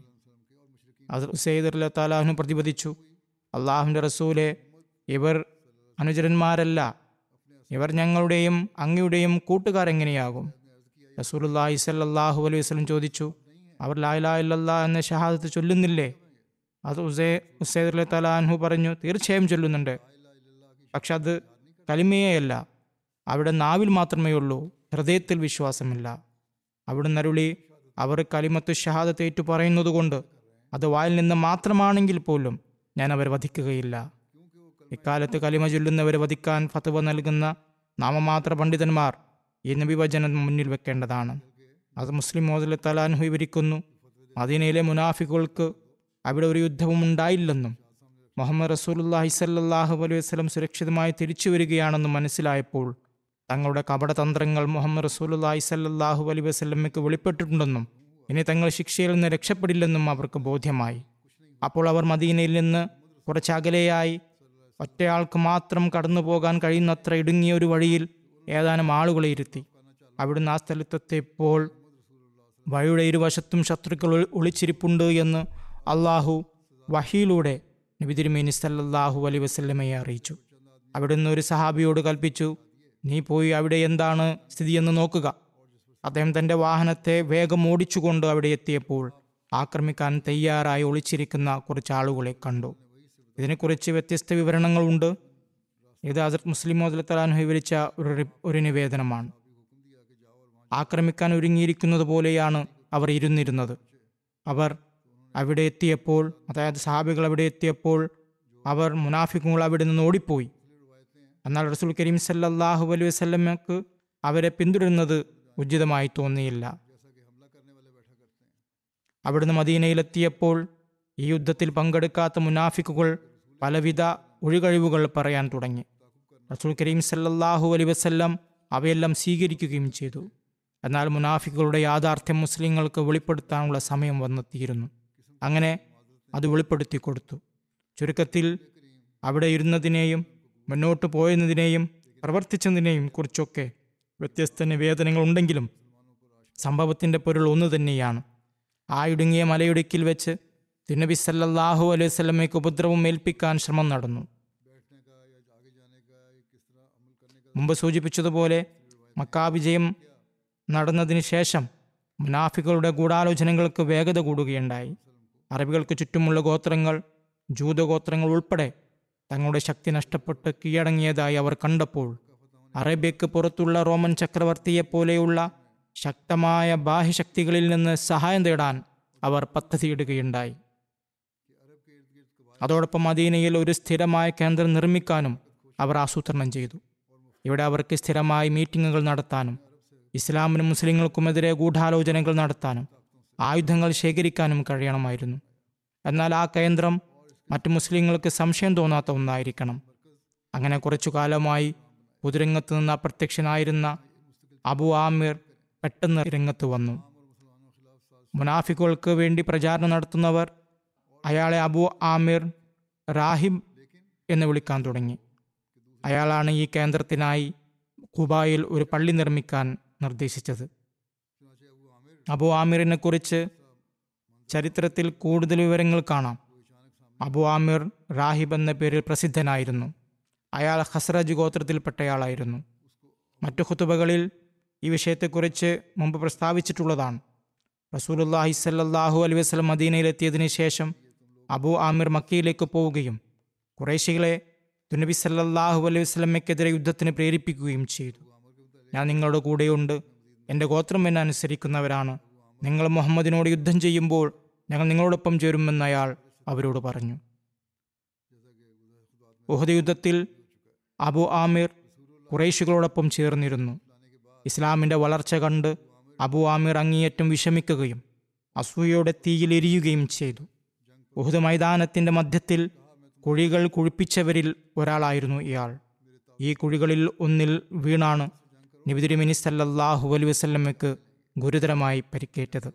അത് ഉസൈദ് താലാഹുന് പ്രതിപദിച്ചു അള്ളാഹുവിൻ്റെ റസൂലെ ഇവർ അനുചരന്മാരല്ല ഇവർ ഞങ്ങളുടെയും അങ്ങയുടെയും കൂട്ടുകാരെങ്ങനെയാകും റസൂലുല്ലാഹി സല്ലല്ലാഹു അലൈഹി വസല്ലം ചോദിച്ചു അവർ ലായിലാ ഇല്ലല്ലാ എന്ന ഷഹാദത്ത് ചൊല്ലുന്നില്ലേ അത് ഉസേ ഉസൈദ് തലാൻഹു പറഞ്ഞു തീർച്ചയായും ചൊല്ലുന്നുണ്ട് പക്ഷെ അത് കലിമയേയല്ല അവിടെ നാവിൽ മാത്രമേ ഉള്ളൂ ഹൃദയത്തിൽ വിശ്വാസമില്ല അവിടുന്ന് അരുളി അവർ കലിമത്ത് ഷഹാദത്ത് ഏറ്റു പറയുന്നതുകൊണ്ട് അത് വായിൽ നിന്ന് മാത്രമാണെങ്കിൽ പോലും ഞാൻ അവരെ വധിക്കുകയില്ല ഇക്കാലത്ത് കലിമ ചൊല്ലുന്നവരെ വധിക്കാൻ ഫത്വ നൽകുന്ന നാമമാത്ര പണ്ഡിതന്മാർ ഈ നബിവചനം മുന്നിൽ വെക്കേണ്ടതാണ് അത് മുസ്ലിം മോദൽ തലാൻഹു വിവരിക്കുന്നു മദീനയിലെ മുനാഫികൾക്ക് അവിടെ ഒരു യുദ്ധവും ഉണ്ടായില്ലെന്നും മുഹമ്മദ് റസൂലുല്ലാഹി സല്ലല്ലാഹു അലൈഹി വസല്ലം സുരക്ഷിതമായി തിരിച്ചു വരികയാണെന്നും മനസ്സിലായപ്പോൾ തങ്ങളുടെ കപടതന്ത്രങ്ങൾ മുഹമ്മദ് റസൂലുല്ലാഹി സല്ലല്ലാഹു അലൈഹി വസല്ലമയ്ക്ക് വെളിപ്പെട്ടിട്ടുണ്ടെന്നും ഇനി തങ്ങൾ ശിക്ഷയിൽ നിന്ന് രക്ഷപ്പെടില്ലെന്നും അവർക്ക് ബോധ്യമായി അപ്പോൾ അവർ മദീനയിൽ നിന്ന് കുറച്ച് അകലെയായി ഒറ്റയാൾക്ക് മാത്രം കടന്നു പോകാൻ കഴിയുന്നത്ര ഇടുങ്ങിയ ഒരു വഴിയിൽ ഏതാനും ആളുകളെ ഇരുത്തി അവിടുന്ന് ആ സ്ഥലത്തെത്തിയപ്പോൾ വഴിയുടെ ഇരുവശത്തും ശത്രുക്കൾ ഒളി- ഒളിച്ചിരിപ്പുണ്ട് എന്ന് അള്ളാഹു വഹിയിലൂടെ നബി തിരുമേനി സല്ലല്ലാഹു അലൈ വസല്ലമയെ അറിയിച്ചു അവിടുന്ന് ഒരു സഹാബിയോട് കൽപ്പിച്ചു നീ പോയി അവിടെ എന്താണ് സ്ഥിതിയെന്ന് നോക്കുക അദ്ദേഹം തൻ്റെ വാഹനത്തെ വേഗം ഓടിച്ചുകൊണ്ട് അവിടെ എത്തിയപ്പോൾ ആക്രമിക്കാൻ തയ്യാറായി ഒളിച്ചിരിക്കുന്ന കുറച്ച് ആളുകളെ കണ്ടു ഇതിനെക്കുറിച്ച് വ്യത്യസ്ത വിവരണങ്ങളുണ്ട് ഇത് ഹസരത് മുസ്ലിം മോദലത്തലാൻ വിവരിച്ച ഒരു റി- ഒരു നിവേദനമാണ് ആക്രമിക്കാൻ ഒരുങ്ങിയിരിക്കുന്നത് പോലെയാണ് അവർ ഇരുന്നിരുന്നത് അവർ അവിടെ എത്തിയപ്പോൾ അതായത് സഹാബികൾ അവിടെ എത്തിയപ്പോൾ അവർ മുനാഫിക്കുകൾ അവിടെ നിന്ന് ഓടിപ്പോയി എന്നാൽ റസൂൽ കരീം സല്ലല്ലാഹു അലൈഹി വസല്ലമക്ക് അവരെ പിന്തുടരുന്നത് ഉചിതമായി തോന്നിയില്ല അവിടുന്ന് മദീനയിലെത്തിയപ്പോൾ ഈ യുദ്ധത്തിൽ പങ്കെടുക്കാത്ത മുനാഫിക്കുകൾ പലവിധ ഒഴികഴിവുകൾ പറയാൻ തുടങ്ങി റസൂൽ കരീം സല്ലല്ലാഹു അലൈഹി വസല്ലം അവയെല്ലാം സ്വീകരിക്കുകയും ചെയ്തു എന്നാൽ മുനാഫിക്കുകളുടെ യാഥാർത്ഥ്യം മുസ്ലിങ്ങൾക്ക് വെളിപ്പെടുത്താനുള്ള സമയം വന്നെത്തിയിരുന്നു അങ്ങനെ അത് വെളിപ്പെടുത്തി കൊടുത്തു ചുരുക്കത്തിൽ അവിടെ ഇരുന്നതിനെയും മുന്നോട്ട് പോയതിനെയും പ്രവർത്തിച്ചതിനെയും കുറിച്ചൊക്കെ വ്യത്യസ്ത നിവേദനങ്ങൾ ഉണ്ടെങ്കിലും സംഭവത്തിൻ്റെ പൊരുൾ ഒന്നു തന്നെയാണ് ആ ഇടുങ്ങിയ മലയിടുക്കിൽ വെച്ച് തിരുനബി സല്ലല്ലാഹു അലൈഹി വസല്ലമയ്ക്ക് ഉപദ്രവം ഏൽപ്പിക്കാൻ ശ്രമം നടന്നു മുമ്പ് സൂചിപ്പിച്ചതുപോലെ മക്കാ വിജയം നടന്നതിന് ശേഷം മുനാഫികളുടെ ഗൂഢാലോചനകൾക്ക് വേഗത കൂടുകയുണ്ടായി അറബികൾക്ക് ചുറ്റുമുള്ള ഗോത്രങ്ങൾ ജൂതഗോത്രങ്ങൾ ഉൾപ്പെടെ തങ്ങളുടെ ശക്തി നഷ്ടപ്പെട്ട് കീഴടങ്ങിയതായി അവർ കണ്ടപ്പോൾ അറേബ്യക്ക് പുറത്തുള്ള റോമൻ ചക്രവർത്തിയെപ്പോലെയുള്ള ശക്തമായ ബാഹ്യശക്തികളിൽ നിന്ന് സഹായം തേടാൻ അവർ പദ്ധതിയിടുകയുണ്ടായി അതോടൊപ്പം മദീനയിൽ ഒരു സ്ഥിരമായ കേന്ദ്രം നിർമ്മിക്കാനും അവർ ആസൂത്രണം ചെയ്തു ഇവിടെ അവർക്ക് സ്ഥിരമായി മീറ്റിങ്ങുകൾ നടത്താനും ഇസ്ലാമിനും മുസ്ലിങ്ങൾക്കുമെതിരെ ഗൂഢാലോചനകൾ നടത്താനും ആയുധങ്ങൾ ശേഖരിക്കാനും കഴിയണമായിരുന്നു എന്നാൽ ആ കേന്ദ്രം മറ്റു മുസ്ലിങ്ങൾക്ക് സംശയം തോന്നാത്ത ഒന്നായിരിക്കണം അങ്ങനെ കുറച്ചു കാലമായി പൊതുരംഗത്ത് നിന്ന് അപ്രത്യക്ഷനായിരുന്ന അബു ആമിർ പെട്ടെന്ന് രംഗത്ത് വന്നു മുനാഫിക്കുകൾക്ക് വേണ്ടി പ്രചാരണം നടത്തുന്നവർ അയാളെ അബു ആമിർ റാഹിബ് എന്ന് വിളിക്കാൻ തുടങ്ങി അയാളാണ് ഈ കേന്ദ്രത്തിനായി കുബായിൽ ഒരു പള്ളി നിർമ്മിക്കാൻ നിർദ്ദേശിച്ചത് അബു ആമിറിനെ കുറിച്ച് ചരിത്രത്തിൽ കൂടുതൽ വിവരങ്ങൾ കാണാം അബു ആമിർ റാഹിബ് എന്ന പേരിൽ പ്രസിദ്ധനായിരുന്നു അയാൾ ഹസ്രജ് ഗോത്രത്തിൽപ്പെട്ടയാളായിരുന്നു മറ്റു ഖുത്തുബകളിൽ ഈ വിഷയത്തെക്കുറിച്ച് മുമ്പ് പ്രസ്താവിച്ചിട്ടുള്ളതാണ് റസൂലുല്ലാഹി സല്ലല്ലാഹു അലൈഹി വസല്ലം മദീനയിലെത്തിയതിനു ശേഷം അബു ആമിർ മക്കയിലേക്ക് പോവുകയും കുറേശികളെ തുനബി സല്ലല്ലാഹു അലൈഹി വസല്ലമയ്ക്കെതിരെ യുദ്ധത്തിന് പ്രേരിപ്പിക്കുകയും ചെയ്തു ഞാൻ നിങ്ങളുടെ കൂടെയുണ്ട് എൻ്റെ ഗോത്രം എന്നെ അനുസരിക്കുന്നവരാണ് നിങ്ങൾ മുഹമ്മദിനോട് യുദ്ധം ചെയ്യുമ്പോൾ ഞങ്ങൾ നിങ്ങളോടൊപ്പം ചേരുമെന്ന് അയാൾ അവരോട് പറഞ്ഞു ഉഹദ് യുദ്ധത്തിൽ അബു ആമിർ കുറേശികളോടൊപ്പം ചേർന്നിരുന്നു ഇസ്ലാമിൻ്റെ വളർച്ച കണ്ട് അബു ആമിർ അങ്ങേയറ്റം വിഷമിക്കുകയും അസൂയയുടെ തീയിൽ എരിയുകയും ചെയ്തു ഉഹദ് മൈതാനത്തിൻ്റെ മധ്യത്തിൽ കുഴികൾ കുഴിപ്പിച്ചവരിൽ ഒരാളായിരുന്നു ഇയാൾ ഈ കുഴികളിൽ ഒന്നിൽ വീണാണ് നബിതിരുമിനി സല്ലല്ലാഹു അലൈഹി വസല്ലമയ്ക്ക് ഗുരുതരമായി പരിക്കേറ്റത്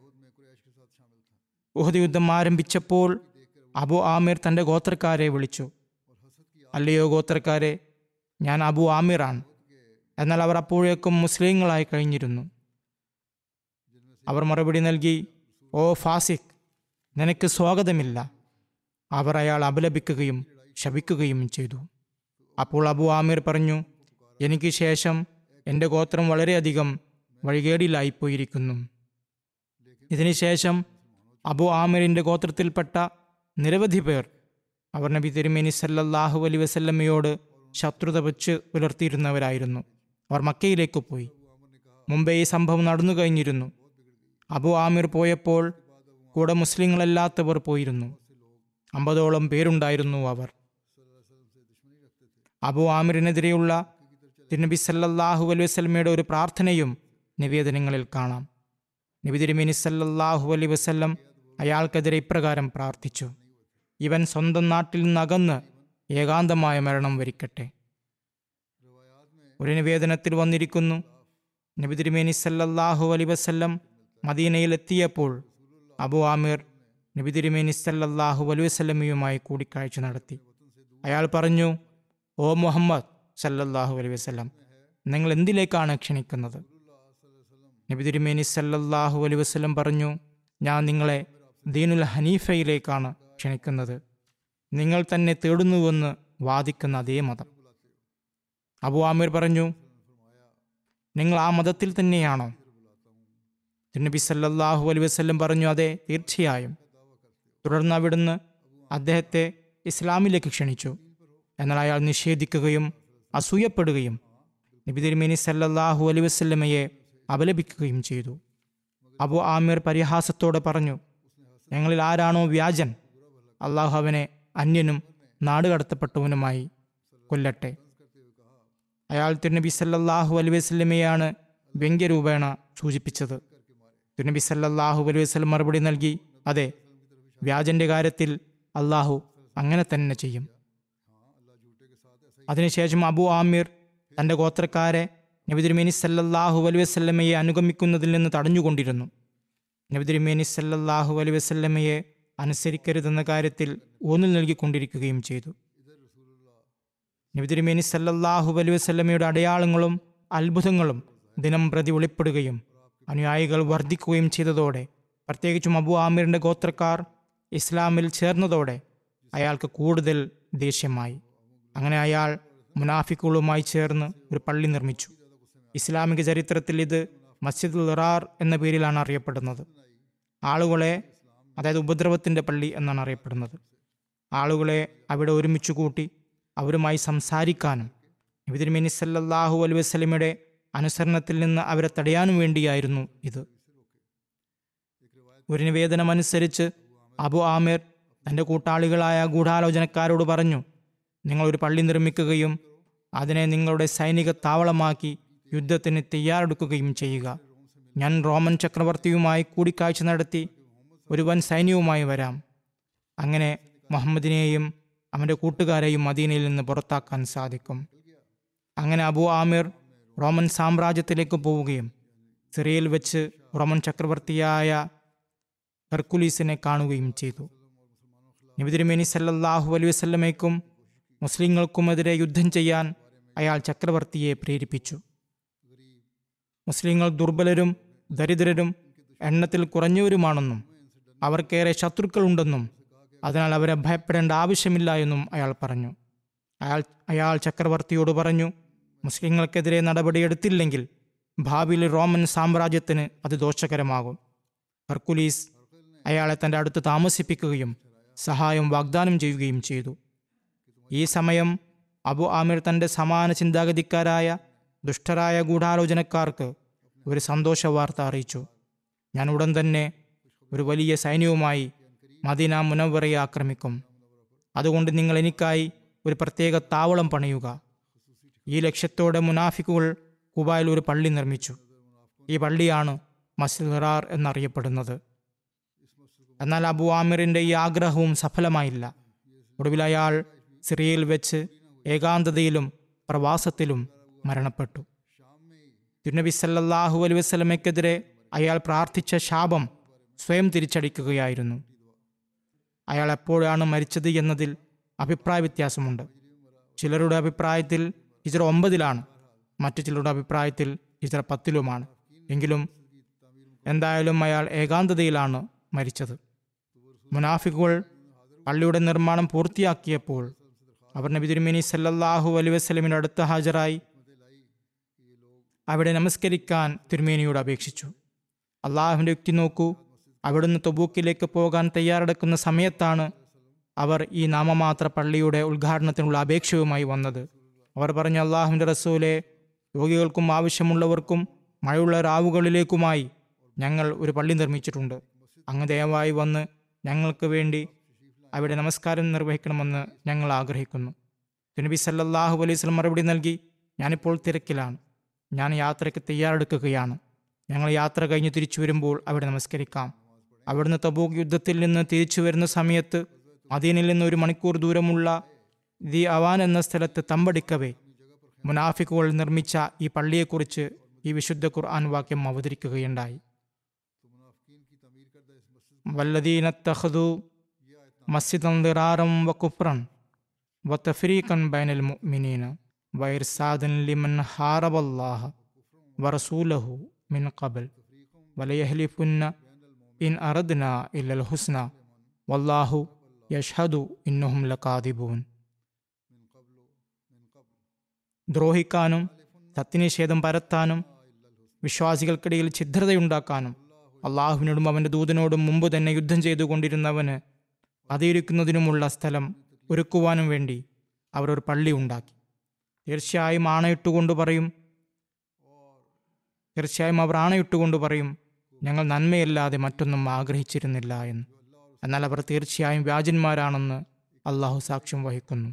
ഉഹദ് യുദ്ധം ആരംഭിച്ചപ്പോൾ അബു ആമിർ തൻ്റെ ഗോത്രക്കാരെ വിളിച്ചു അല്ലയോ ഗോത്രക്കാരെ ഞാൻ അബു ആമിറാണ് എന്നാൽ അവർ അപ്പോഴേക്കും മുസ്ലിങ്ങളായി കഴിഞ്ഞിരുന്നു അവർ മറുപടി നൽകി ഓ ഫാസിഖ് നിനക്ക് സ്വാഗതമില്ല അവർ അയാൾ അപലപിക്കുകയും ശപിക്കുകയും ചെയ്തു അപ്പോൾ അബു ആമിർ പറഞ്ഞു എനിക്ക് ശേഷം എൻ്റെ ഗോത്രം വളരെയധികം വഴികേടിലായിപ്പോയിരിക്കുന്നു ഇതിനുശേഷം അബു ആമിറിൻ്റെ ഗോത്രത്തിൽപ്പെട്ട നിരവധി പേർ അവർ നബി തിരുമേനി സല്ലല്ലാഹു അലൈ വസല്ലമ്മയോട് ശത്രുത വെച്ച് പുലർത്തിയിരുന്നവരായിരുന്നു അവർ മക്കയിലേക്ക് പോയി മുമ്പേ ഈ സംഭവം നടന്നു കഴിഞ്ഞിരുന്നു അബു ആമിർ പോയപ്പോൾ കൂടെ മുസ്ലിങ്ങളല്ലാത്തവർ പോയിരുന്നു അമ്പതോളം പേരുണ്ടായിരുന്നു അവർ അബു ആമിറിനെതിരെയുള്ള തിരുനബി സല്ലല്ലാഹു അലൈഹി വസല്ലമയുടെ ഒരു പ്രാർത്ഥനയും നിവേദനങ്ങളിൽ കാണാം നബി തിരുമേനി സല്ലല്ലാഹു അലൈഹി വസല്ലം അയാൾക്കെതിരെ ഇപ്രകാരം പ്രാർത്ഥിച്ചു ഇവൻ സ്വന്തം നാട്ടിൽ നിന്നകന്ന് ഏകാന്തമായ മരണം വരിക്കട്ടെ ഒരു നിവേദനത്തിൽ വന്നിരിക്കുന്നു നബി തിരുമേനി സല്ലല്ലാഹു അലൈഹി വസല്ലം മദീനയിൽ എത്തിയപ്പോൾ അബു ആമിർ നബി തിരുമേനി സല്ലല്ലാഹു അലൈഹി വസല്ലമയുമായി കൂടിക്കാഴ്ച നടത്തി അയാൾ പറഞ്ഞു ഓ മുഹമ്മദ് സല്ലല്ലാഹു അലൈഹി വസല്ലം നിങ്ങൾ എന്തിലേക്കാണ് ക്ഷണിക്കുന്നത് നബി തിരുമേനി സല്ലല്ലാഹു അലൈഹി വസല്ലം പറഞ്ഞു ഞാൻ നിങ്ങളെ ദീനുൽ ഹനീഫയിലേക്കാണ് ക്ഷണിക്കുന്നത് നിങ്ങൾ തന്നെ തേടുന്നുവെന്ന് വാദിക്കുന്ന അതേ മതം അബു ആമിർ പറഞ്ഞു നിങ്ങൾ ആ മതത്തിൽ തന്നെയാണോ തിരുനബി സല്ലല്ലാഹു അലൈഹി വസല്ലം പറഞ്ഞു അതെ തീർച്ചയായും തുടർന്ന് അവിടുന്ന് അദ്ദേഹത്തെ ഇസ്ലാമിലേക്ക് ക്ഷണിച്ചു എന്നാൽ അയാൾ നിഷേധിക്കുകയും അസൂയപ്പെടുകയും നബി തിരുമേനി സല്ലല്ലാഹു അലൈഹി വസല്ലമയെ അപലപിക്കുകയും ചെയ്തു അബു ആമിർ പരിഹാസത്തോടെ പറഞ്ഞു ഞങ്ങളിൽ ആരാണോ വ്യാജൻ അള്ളാഹു അവനെ അന്യനും നാടുകടത്തപ്പെട്ടവനുമായി കൊല്ലട്ടെ അയാൾ തിരുനബി സല്ലല്ലാഹു അലൈഹി വസല്ലമയാണ് വ്യംഗ്യരൂപേണ സൂചിപ്പിച്ചത് തിരുനബി സല്ലല്ലാഹു അലൈഹി വസല്ലം മറുപടി നൽകി അതെ വ്യാജന്റെ കാര്യത്തിൽ അള്ളാഹു അങ്ങനെ തന്നെ ചെയ്യും അതിനുശേഷം അബു ആമിർ തൻ്റെ ഗോത്രക്കാരെ നബി തിരുമേനി സല്ലല്ലാഹു അലൈഹി വസല്ലമയെ അനുഗമിക്കുന്നതിൽ നിന്ന് തടഞ്ഞുകൊണ്ടിരുന്നു നബി തിരുമേനി സല്ലല്ലാഹു അലൈഹി വസല്ലമയെ അനുസരിക്കരുതെന്ന കാര്യത്തിൽ ഊന്നൽ നൽകിക്കൊണ്ടിരിക്കുകയും ചെയ്തു നബി തിരുമേനി സല്ലല്ലാഹു അലൈഹി വസല്ലമയുടെ അടയാളങ്ങളും അത്ഭുതങ്ങളും ദിനം പ്രതി വെളിപ്പെടുകയും അനുയായികൾ വർദ്ധിക്കുകയും ചെയ്തതോടെ പ്രത്യേകിച്ചും അബു ആമിറിന്റെ ഗോത്രക്കാർ ഇസ്ലാമിൽ ചേർന്നതോടെ അയാൾക്ക് കൂടുതൽ ദേഷ്യമായി അങ്ങനെ അയാൾ മുനാഫിക്കുകളുമായി ചേർന്ന് ഒരു പള്ളി നിർമ്മിച്ചു ഇസ്ലാമിക ചരിത്രത്തിൽ ഇത് മസ്ജിദുൽ ഇറാർ എന്ന പേരിലാണ് അറിയപ്പെടുന്നത് ആളുകളെ അതായത് ഉപദ്രവത്തിൻ്റെ പള്ളി എന്നാണ് അറിയപ്പെടുന്നത് ആളുകളെ അവിടെ ഒരുമിച്ച് കൂട്ടി അവരുമായി സംസാരിക്കാനും നബിതിരുമേനി സല്ലല്ലാഹു അലൈഹി വസല്ലമയുടെ അനുസരണത്തിൽ നിന്ന് അവരെ തടയാനും വേണ്ടിയായിരുന്നു ഇത് ഒരു നിവേദനമനുസരിച്ച് അബു ആമിർ തൻ്റെ കൂട്ടാളികളായ ഗൂഢാലോചനക്കാരോട് പറഞ്ഞു നിങ്ങൾ ഒരു പള്ളി നിർമ്മിക്കുകയും അതിനെ നിങ്ങളുടെ സൈനിക താവളമാക്കി യുദ്ധത്തിന് തയ്യാറെടുക്കുകയും ചെയ്യുക ഞാൻ റോമൻ ചക്രവർത്തിയുമായി കൂടിക്കാഴ്ച നടത്തി ഒരു വൻ സൈന്യവുമായി വരാം അങ്ങനെ മുഹമ്മദിനെയും അവൻ്റെ കൂട്ടുകാരെയും മദീനയിൽ നിന്ന് പുറത്താക്കാൻ സാധിക്കും അങ്ങനെ അബു ആമിർ റോമൻ സാമ്രാജ്യത്തിലേക്ക് പോവുകയും സിറിയയിൽ വെച്ച് റോമൻ ചക്രവർത്തിയായ ഹെർക്കുലീസിനെ കാണുകയും ചെയ്തു നബിതിരുമേനി സല്ലല്ലാഹു അലൈഹി വസല്ലമയ്ക്കും മുസ്ലിങ്ങൾക്കുമെതിരെ യുദ്ധം ചെയ്യാൻ അയാൾ ചക്രവർത്തിയെ പ്രേരിപ്പിച്ചു മുസ്ലിങ്ങൾ ദുർബലരും ദരിദ്രരും എണ്ണത്തിൽ കുറഞ്ഞവരുമാണെന്നും അവർക്കേറെ ശത്രുക്കളുണ്ടെന്നും അതിനാൽ അവരെ ഭയപ്പെടേണ്ട ആവശ്യമില്ല എന്നും അയാൾ പറഞ്ഞു അയാൾ അയാൾ ചക്രവർത്തിയോട് പറഞ്ഞു മുസ്ലിങ്ങൾക്കെതിരെ നടപടിയെടുത്തില്ലെങ്കിൽ ഭാവിയിൽ റോമൻ സാമ്രാജ്യത്തിന് അത് ദോഷകരമാകും ഹർക്കുലീസ് അയാളെ തൻ്റെ അടുത്ത് താമസിപ്പിക്കുകയും സഹായം വാഗ്ദാനം ചെയ്യുകയും ചെയ്തു ഈ സമയം അബു ആമിർ തൻ്റെ സമാന ചിന്താഗതിക്കാരായ ദുഷ്ടരായ ഗൂഢാലോചനക്കാർക്ക് ഒരു സന്തോഷ വാർത്ത അറിയിച്ചു ഞാൻ ഉടൻ തന്നെ ഒരു വലിയ സൈന്യവുമായി മദീന മുനവറയെ ആക്രമിക്കും അതുകൊണ്ട് നിങ്ങൾ എനിക്കായി ഒരു പ്രത്യേക താവളം പണിയുക ഈ ലക്ഷ്യത്തോടെ മുനാഫിക്കുകൾ കുബായിൽ ഒരു പള്ളി നിർമ്മിച്ചു ഈ പള്ളിയാണ് മസ്ജിദ് ഹിറാർ എന്നറിയപ്പെടുന്നത് എന്നാൽ അബു ആമിറിന്റെ ഈ ആഗ്രഹവും സഫലമായില്ല ഒടുവിൽ അയാൾ സിറിയയിൽ വെച്ച് ഏകാന്തതയിലും പ്രവാസത്തിലും മരണപ്പെട്ടു തിരുനബി സല്ലല്ലാഹു അലൈഹി വസല്ലമയ്ക്കെതിരെ അയാൾ പ്രാർത്ഥിച്ച ശാപം സ്വയം തിരിച്ചടിക്കുകയായിരുന്നു അയാൾ എപ്പോഴാണ് മരിച്ചത് എന്നതിൽ അഭിപ്രായ വ്യത്യാസമുണ്ട് ചിലരുടെ അഭിപ്രായത്തിൽ ഹിജറ ഒമ്പതിലാണ് മറ്റു ചിലരുടെ അഭിപ്രായത്തിൽ ഹിജറ പത്തിലുമാണ് എങ്കിലും എന്തായാലും അയാൾ ഏകാന്തതയിലാണ് മരിച്ചത് മുനാഫിക്കുകൾ പള്ളിയുടെ നിർമ്മാണം പൂർത്തിയാക്കിയപ്പോൾ അവർ നബി തിരുമേനി സല്ലല്ലാഹു അലൈഹി വസല്ലമിന്റെ അടുത്ത് ഹാജരായി അവിടെ നമസ്കരിക്കാൻ തിരുമേനിയോട് അപേക്ഷിച്ചു അള്ളാഹുവിൻ്റെ യുക്തി നോക്കൂ അവിടുന്ന് തൊബൂക്കിലേക്ക് പോകാൻ തയ്യാറെടുക്കുന്ന സമയത്താണ് അവർ ഈ നാമമാത്ര പള്ളിയുടെ ഉദ്ഘാടനത്തിനുള്ള അപേക്ഷയുമായി വന്നത് അവർ പറഞ്ഞു അള്ളാഹുവിൻ്റെ റസൂലെ രോഗികൾക്കും ആവശ്യമുള്ളവർക്കും മഴയുള്ള രാവുകളിലേക്കുമായി ഞങ്ങൾ ഒരു പള്ളി നിർമ്മിച്ചിട്ടുണ്ട് അങ്ങ് ദയവായി വന്ന് ഞങ്ങൾക്ക് വേണ്ടി അവിടെ നമസ്കാരം നിർവഹിക്കണമെന്ന് ഞങ്ങൾ ആഗ്രഹിക്കുന്നു നബി സല്ലല്ലാഹു അലൈഹി വസല്ലം മറുപടി നൽകി ഞാനിപ്പോൾ തിരക്കിലാണ് ഞാൻ യാത്രയ്ക്ക് തയ്യാറെടുക്കുകയാണ് ഞങ്ങൾ യാത്ര കഴിഞ്ഞ് തിരിച്ചു വരുമ്പോൾ അവിടെ നമസ്കരിക്കാം അവിടുന്ന് തബൂക്ക് യുദ്ധത്തിൽ നിന്ന് തിരിച്ചു വരുന്ന സമയത്ത് മദീനിൽ നിന്ന് ഒരു മണിക്കൂർ ദൂരമുള്ള ദി അവാൻ എന്ന സ്ഥലത്ത് തമ്പടിക്കവേ മുനാഫിക്കുകൾ നിർമ്മിച്ച ഈ പള്ളിയെക്കുറിച്ച് ഈ വിശുദ്ധ ഖുർആൻ വാക്യം അവതരിക്കുകയുണ്ടായി വല്ലദീന തഹദു മസ്ജിദൻ ദിറാറം വകുഫ്രൻ വതഫരീഖൻ ബൈനൽ മുഅ്മിനീന വൈർസാദൻ ലിമൻ ഹാറബല്ലാഹ വറസൂലഹു മിൻ ഖബൽ വലയഹ്ലിഫുന്ന ഇൻ അറദ്ന ഇല്ലൽ ഹുസ്ന വല്ലാഹു യഷ്ഹദു ഇന്നഹും ലകാദിബൂൻ ദ്രോഹിക്കാനും സത്യനിഷേധം പരത്താനും വിശ്വാസികൾക്കിടയിൽ ഛിദ്രതയുണ്ടാക്കാനും അള്ളാഹുവിനോടും അവൻ്റെ ദൂതനോടും മുമ്പ് തന്നെ യുദ്ധം ചെയ്തുകൊണ്ടിരുന്നവന് പതിയിരിക്കുന്നതിനുമുള്ള സ്ഥലം ഒരുക്കുവാനും വേണ്ടി അവർ ഒരു പള്ളി ഉണ്ടാക്കി തീർച്ചയായും ആണയിട്ടുകൊണ്ട് പറയും തീർച്ചയായും അവർ ആണയിട്ടുകൊണ്ട് പറയും ഞങ്ങൾ നന്മയല്ലാതെ മറ്റൊന്നും ആഗ്രഹിച്ചിരുന്നില്ല എന്ന് എന്നാൽ അവർ തീർച്ചയായും വ്യാജന്മാരാണെന്ന് അള്ളാഹു സാക്ഷ്യം വഹിക്കുന്നു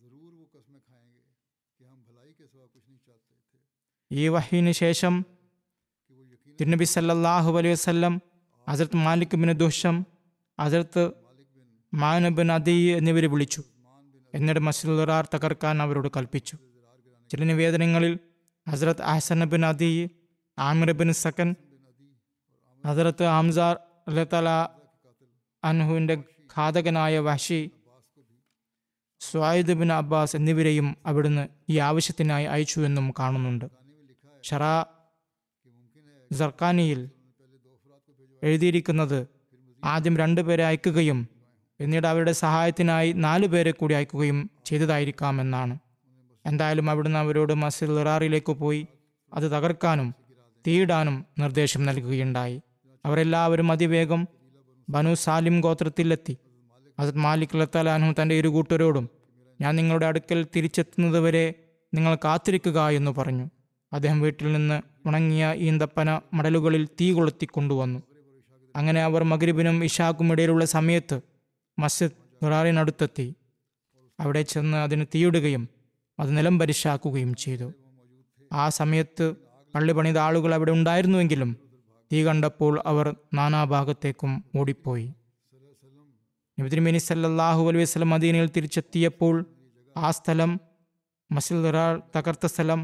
ഈ വഹീന് ശേഷം തിരുനബി സല്ലല്ലാഹു അലൈഹി വസല്ലം ഹസരത്ത് മാലിക് ബിൻ ദുഷം ഹസരത്ത് മാനബിൻ അദി എന്നിവരെ വിളിച്ചു എന്നിട്ട് മസ്ജിദ് ഖുറാർ തകർക്കാൻ അവരോട് കൽപ്പിച്ചു ചില നിവേദനങ്ങളിൽ ഹസരത്ത് അഹസൻ ബിൻ അദി ആമിർ ബിൻ സക്കൻ ഹസരത്ത് ഹംസാർ അല്ലത്തല അൻഹുവിൻ്റെ ഘാതകനായ വഷി സ്വായിദ് ബിൻ അബ്ബാസ് എന്നിവരെയും അവിടുന്ന് ഈ ആവശ്യത്തിനായി അയച്ചു എന്നും കാണുന്നുണ്ട് ഷറാ സർക്കാനിയിൽ എഴുതിയിരിക്കുന്നത് ആദ്യം രണ്ടുപേരെ അയക്കുകയും പിന്നീട് അവരുടെ സഹായത്തിനായി നാലു പേരെ കൂടി അയക്കുകയും ചെയ്തതായിരിക്കാമെന്നാണ് എന്തായാലും അവിടുന്ന് അവരോട് മസ്ജിദ് ഇറാറിലേക്ക് പോയി അത് തകർക്കാനും തീയിടാനും നിർദ്ദേശം നൽകുകയുണ്ടായി അവരെല്ലാവരും അതിവേഗം ബനു സാലിം ഗോത്രത്തിലെത്തി ഹസത് മാലിക് ലത്തലാനു തൻ്റെ ഇരു കൂട്ടരോടും ഞാൻ നിങ്ങളുടെ അടുക്കൽ തിരിച്ചെത്തുന്നതുവരെ നിങ്ങൾ കാത്തിരിക്കുക എന്ന് പറഞ്ഞു അദ്ദേഹം വീട്ടിൽ നിന്ന് ഉണങ്ങിയ ഈന്തപ്പന മടലുകളിൽ തീ കൊളുത്തിക്കൊണ്ടുവന്നു അങ്ങനെ അവർ മകരിബിനും ഇഷാക്കും ഇടയിലുള്ള സമയത്ത് മസ്ജിദ് ഖുറാറിനടുത്തെത്തി അവിടെ ചെന്ന് അതിന് തീയിടുകയും അത് നിലം പരിശാക്കുകയും ചെയ്തു ആ സമയത്ത് പള്ളി പണിത ആളുകൾ അവിടെ ഉണ്ടായിരുന്നുവെങ്കിലും തീ കണ്ടപ്പോൾ അവർ നാനാഭാഗത്തേക്കും ഓടിപ്പോയി നബിതിരുമേനി സല്ലല്ലാഹു അലൈഹി വസല്ലം മദീനയിൽ തിരിച്ചെത്തിയപ്പോൾ ആ സ്ഥലം മസ്ജിദ് ഖുറാർ തകർത്ത സ്ഥലം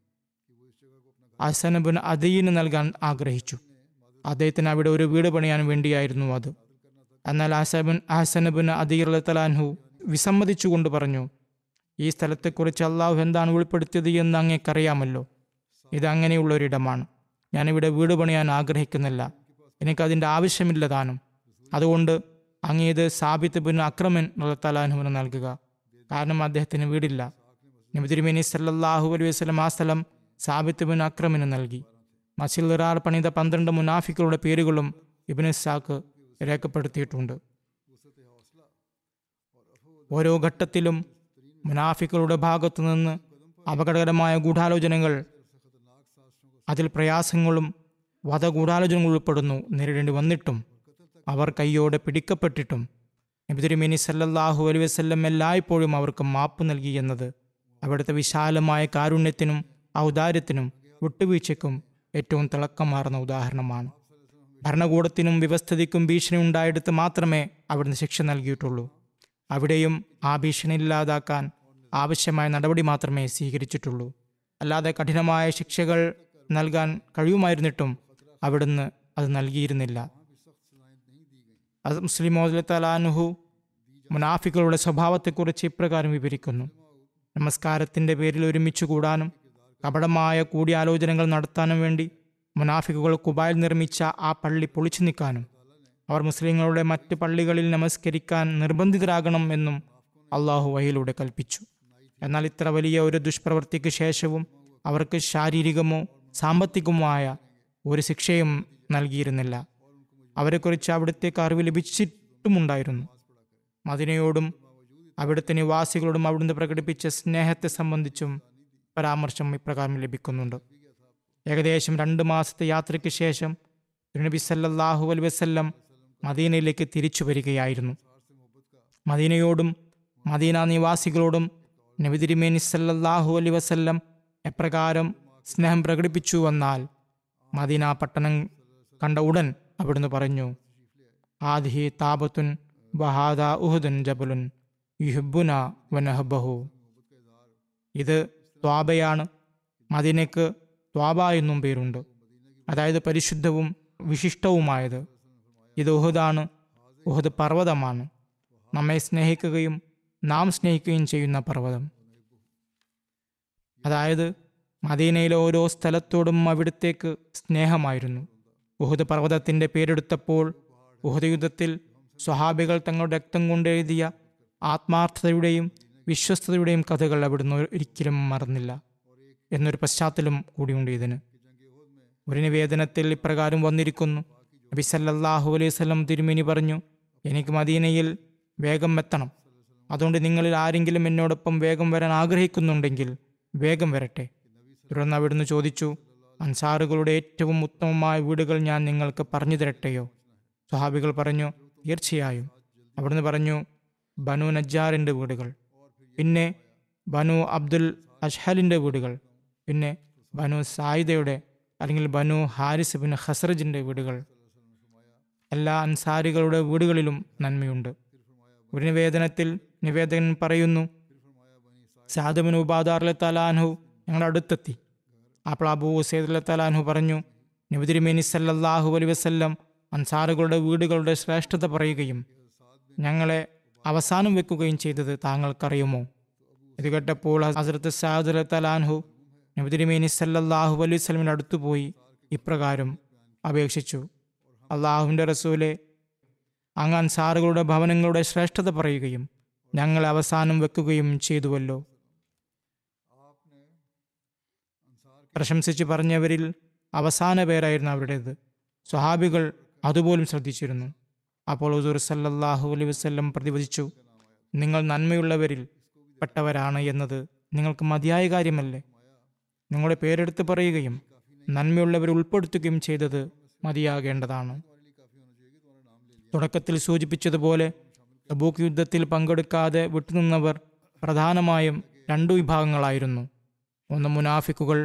അസനബിൻ അദീന് നൽകാൻ ആഗ്രഹിച്ചു അദ്ദേഹത്തിന് അവിടെ ഒരു വീട് പണിയാൻ വേണ്ടിയായിരുന്നു അത് എന്നാൽ അസബിൻ അഹസനബിൻ അദീർ തലാൻഹു വിസമ്മതിച്ചുകൊണ്ട് പറഞ്ഞു ഈ സ്ഥലത്തെക്കുറിച്ച് അള്ളാഹു എന്താണ് ഉൾപ്പെടുത്തിയത് എന്ന് അങ്ങേക്കറിയാമല്ലോ ഇത് അങ്ങനെയുള്ള ഒരിടമാണ് ഞാനിവിടെ വീട് പണിയാൻ ആഗ്രഹിക്കുന്നില്ല എനിക്കതിൻ്റെ ആവശ്യമില്ല താനും അതുകൊണ്ട് അങ്ങ് ഇത് സാബിത്ത് ബിൻ അക്രമൻ തലാൻഹുവിന് നൽകുക കാരണം അദ്ദേഹത്തിന് വീടില്ല നബി തിരുമേനി സല്ലല്ലാഹു അലൈഹി വസല്ലം ആ സ്ഥലം സാബിത്ത് ബിൻ അക്രമിന് നൽകി മസിൽ ഇറാർ പണിത പന്ത്രണ്ട് മുനാഫിക്കുകളുടെ പേരുകളും ഇബിൻ ഇസാക്ക് രേഖപ്പെടുത്തിയിട്ടുണ്ട് ഓരോ ഘട്ടത്തിലും മുനാഫിക്കുകളുടെ ഭാഗത്തു നിന്ന് അപകടകരമായ ഗൂഢാലോചനകൾ അതിൽ പ്രയാസങ്ങളും വധഗൂഢാലോചനകളും ഉൾപ്പെടുന്നു നേരിടേണ്ടി വന്നിട്ടും അവർ കൈയോടെ പിടിക്കപ്പെട്ടിട്ടും നബിതിരുമേനി സല്ലല്ലാഹു അലൈഹി വസല്ലം എല്ലായ്പ്പോഴും അവർക്ക് മാപ്പ് നൽകി എന്നത് അവിടുത്തെ വിശാലമായ കാരുണ്യത്തിനും ഔദാര്യത്തിനും വിട്ടുവീഴ്ചയ്ക്കും ഏറ്റവും തിളക്കമാർന്ന ഉദാഹരണമാണ് ഭരണകൂടത്തിനും വ്യവസ്ഥിതിക്കും ഭീഷണി ഉണ്ടായിടത്ത് മാത്രമേ അവിടുന്ന് ശിക്ഷ നൽകിയിട്ടുള്ളൂ അവിടെയും ആ ഭീഷണി ഇല്ലാതാക്കാൻ ആവശ്യമായ നടപടി മാത്രമേ സ്വീകരിച്ചിട്ടുള്ളൂ അല്ലാതെ കഠിനമായ ശിക്ഷകൾ നൽകാൻ കഴിയുമായിരുന്നിട്ടും അവിടുന്ന് അത് നൽകിയിരുന്നില്ല അത് മുസ്ലിം തലാനുഹു മുനാഫികളുടെ സ്വഭാവത്തെക്കുറിച്ച് ഇപ്രകാരം വിവരിക്കുന്നു നമസ്കാരത്തിൻ്റെ പേരിൽ ഒരുമിച്ച് കൂടാനും കപടമായ കൂടിയാലോചനകൾ നടത്താനും വേണ്ടി മുനാഫിക്കുകൾ കുബായിൽ നിർമ്മിച്ച ആ പള്ളി പൊളിച്ചു നിൽക്കാനും അവർ മുസ്ലിങ്ങളുടെ മറ്റ് പള്ളികളിൽ നമസ്കരിക്കാൻ നിർബന്ധിതരാകണം എന്നും അള്ളാഹു വഹിയിലൂടെ കൽപ്പിച്ചു എന്നാൽ ഇത്ര വലിയ ഒരു ദുഷ്പ്രവൃത്തിക്ക് ശേഷവും അവർക്ക് ശാരീരികമോ സാമ്പത്തികവുമായ ഒരു ശിക്ഷയും നൽകിയിരുന്നില്ല അവരെക്കുറിച്ച് അവിടുത്തേക്ക് അറിവ് ലഭിച്ചിട്ടുമുണ്ടായിരുന്നു മദിനയോടും അവിടുത്തെ നിവാസികളോടും അവിടുന്ന് പ്രകടിപ്പിച്ച സ്നേഹത്തെ സംബന്ധിച്ചും പരാമർശം ഇപ്രകാരം ലഭിക്കുന്നുണ്ട് ഏകദേശം രണ്ട് മാസത്തെ യാത്രയ്ക്ക് ശേഷം നബി സല്ലല്ലാഹു അലൈഹി വസല്ലം മദീനയിലേക്ക് തിരിച്ചു വരികയായിരുന്നു മദീനയോടും മദീന നിവാസികളോടും നബി തിരുമേനി സല്ലല്ലാഹു അലൈഹി വസല്ലം എപ്രകാരം സ്നേഹം പ്രകടിപ്പിച്ചു വന്നാൽ മദീന പട്ടണം കണ്ട ഉടൻ അവിടുന്ന് പറഞ്ഞു ആദിഹി താപത്തുൻ ബഹാദ ഉഹുദുൻ ജബലുൻ യുഹബുന വനഹബഹു ഇത് ത്വാബയാണ് മദീനയ്ക്ക് ത്വാബ എന്നും പേരുണ്ട് അതായത് പരിശുദ്ധവും വിശിഷ്ടവുമായത് ഇത് ഉഹുദാണ് ഉഹുദ് പർവ്വതമാണ് നമ്മെ സ്നേഹിക്കുകയും നാം സ്നേഹിക്കുകയും ചെയ്യുന്ന പർവ്വതം അതായത് മദീനയിലെ ഓരോ സ്ഥലത്തോടും അവിടത്തേക്ക് സ്നേഹമായിരുന്നു ഉഹുദ് പർവ്വതത്തിൻ്റെ പേരെടുത്തപ്പോൾ ഉഹുദ് യുദ്ധത്തിൽ സ്വഹാബികൾ തങ്ങളുടെ രക്തം കൊണ്ടെഴുതിയ ആത്മാർത്ഥതയുടെയും വിശ്വസ്തതയുടെയും കഥകൾ അവിടുന്ന് ഒരിക്കലും മറന്നില്ല എന്നൊരു പശ്ചാത്തലം കൂടിയുണ്ട് ഇതിന് ഒരു നിവേദനത്തിൽ ഇപ്രകാരം വന്നിരിക്കുന്നു നബി സല്ലല്ലാഹു അലൈഹി വസല്ലം തിരുമേനി പറഞ്ഞു എനിക്ക് മദീനയിൽ വേഗം എത്തണം അതുകൊണ്ട് നിങ്ങളിൽ ആരെങ്കിലും എന്നോടൊപ്പം വേഗം വരാൻ ആഗ്രഹിക്കുന്നുണ്ടെങ്കിൽ വേഗം വരട്ടെ തുടർന്ന് അവിടുന്ന് ചോദിച്ചു അൻസാറുകളുടെ ഏറ്റവും ഉത്തമമായ വീടുകൾ ഞാൻ നിങ്ങൾക്ക് പറഞ്ഞു തരട്ടെയോ സ്വഹാബികൾ പറഞ്ഞു തീർച്ചയായും അവിടുന്ന് പറഞ്ഞു ബനു നജ്ജാറിൻ്റെ വീടുകൾ പിന്നെ ബനു അബ്ദുൽ അഷ്ഹലിൻ്റെ വീടുകൾ പിന്നെ ബനു സായിദയുടെ അല്ലെങ്കിൽ ബനു ഹാരിസ് ബിൻ ഹസ്രജിൻ്റെ വീടുകൾ എല്ലാ അൻസാരികളുടെ വീടുകളിലും നന്മയുണ്ട് ഒരു നിവേദനത്തിൽ നിവേദകൻ പറയുന്നു സാദബിൻ ഉബാദാറിലെ തലാൻഹു ഞങ്ങളുടെ അടുത്തെത്തി അപ്പോൾ അബൂ ഉസൈദ് തലാൻഹു പറഞ്ഞു നബിതിരുമേനി സല്ലല്ലാഹു അലൈഹി വസല്ലം അൻസാറുകളുടെ വീടുകളുടെ ശ്രേഷ്ഠത പറയുകയും ഞങ്ങളെ അവസാനം വെക്കുകയും ചെയ്തത് താങ്കൾക്കറിയുമോ ഇത് കേട്ടപ്പോൾ ഹസരത്ത് സാദുൽ തലാൻഹു നബിതിരുമേനി സല്ലല്ലാഹു അലൈഹി വസല്ലമിൻ്റെ അടുത്തുപോയി ഇപ്രകാരം അപേക്ഷിച്ചു അള്ളാഹുവിൻ്റെ റസൂലെ അങ്ങ് അൻസാറുകളുടെ ഭവനങ്ങളുടെ ശ്രേഷ്ഠത പറയുകയും ഞങ്ങളെ അവസാനം വെക്കുകയും ചെയ്തുവല്ലോ പ്രശംസിച്ച് പറഞ്ഞവരിൽ അവസാന പേരായിരുന്നു അവരുടേത് സ്വഹാബികൾ അതുപോലും ശ്രദ്ധിച്ചിരുന്നു അപ്പോൾ ഹുസൂർ സല്ലല്ലാഹു അലൈഹി വസല്ലം പ്രതിവചിച്ചു നിങ്ങൾ നന്മയുള്ളവരിൽ പെട്ടവരാണ് എന്നത് നിങ്ങൾക്ക് മതിയായ കാര്യമല്ലേ നിങ്ങളുടെ പേരെടുത്ത് പറയുകയും നന്മയുള്ളവർ ഉൾപ്പെടുത്തുകയും ചെയ്തത് മതിയാകേണ്ടതാണ് തുടക്കത്തിൽ സൂചിപ്പിച്ചതുപോലെ തബൂക്ക് യുദ്ധത്തിൽ പങ്കെടുക്കാതെ വിട്ടുനിന്നവർ പ്രധാനമായും രണ്ടു വിഭാഗങ്ങളായിരുന്നു ഒന്ന് മുനാഫിക്കുകൾ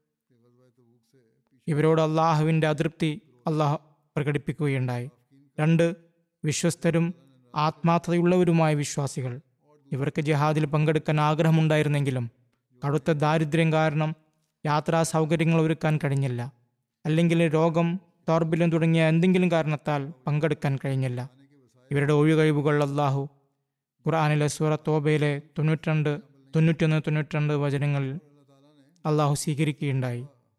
ഇവരോട് അള്ളാഹുവിൻ്റെ അതൃപ്തി അള്ളാഹ് പ്രകടിപ്പിക്കുകയുണ്ടായി രണ്ട് വിശ്വസ്തരും ആത്മാർത്ഥതയുള്ളവരുമായ വിശ്വാസികൾ ഇവർക്ക് ജിഹാദിൽ പങ്കെടുക്കാൻ ആഗ്രഹമുണ്ടായിരുന്നെങ്കിലും കടുത്ത ദാരിദ്ര്യം കാരണം യാത്രാ സൗകര്യങ്ങൾ ഒരുക്കാൻ കഴിഞ്ഞില്ല അല്ലെങ്കിൽ രോഗം ദൗർബല്യം തുടങ്ങിയ എന്തെങ്കിലും കാരണത്താൽ പങ്കെടുക്കാൻ കഴിഞ്ഞില്ല ഇവരുടെ ഒഴികഴിവുകൾ അള്ളാഹു ഖുർആാനിലെ സൂറ തോബയിലെ തൊണ്ണൂറ്റിരണ്ട് തൊണ്ണൂറ്റൊന്ന് തൊണ്ണൂറ്റിരണ്ട് വചനങ്ങളിൽ അള്ളാഹു സ്വീകരിക്കുകയുണ്ടായി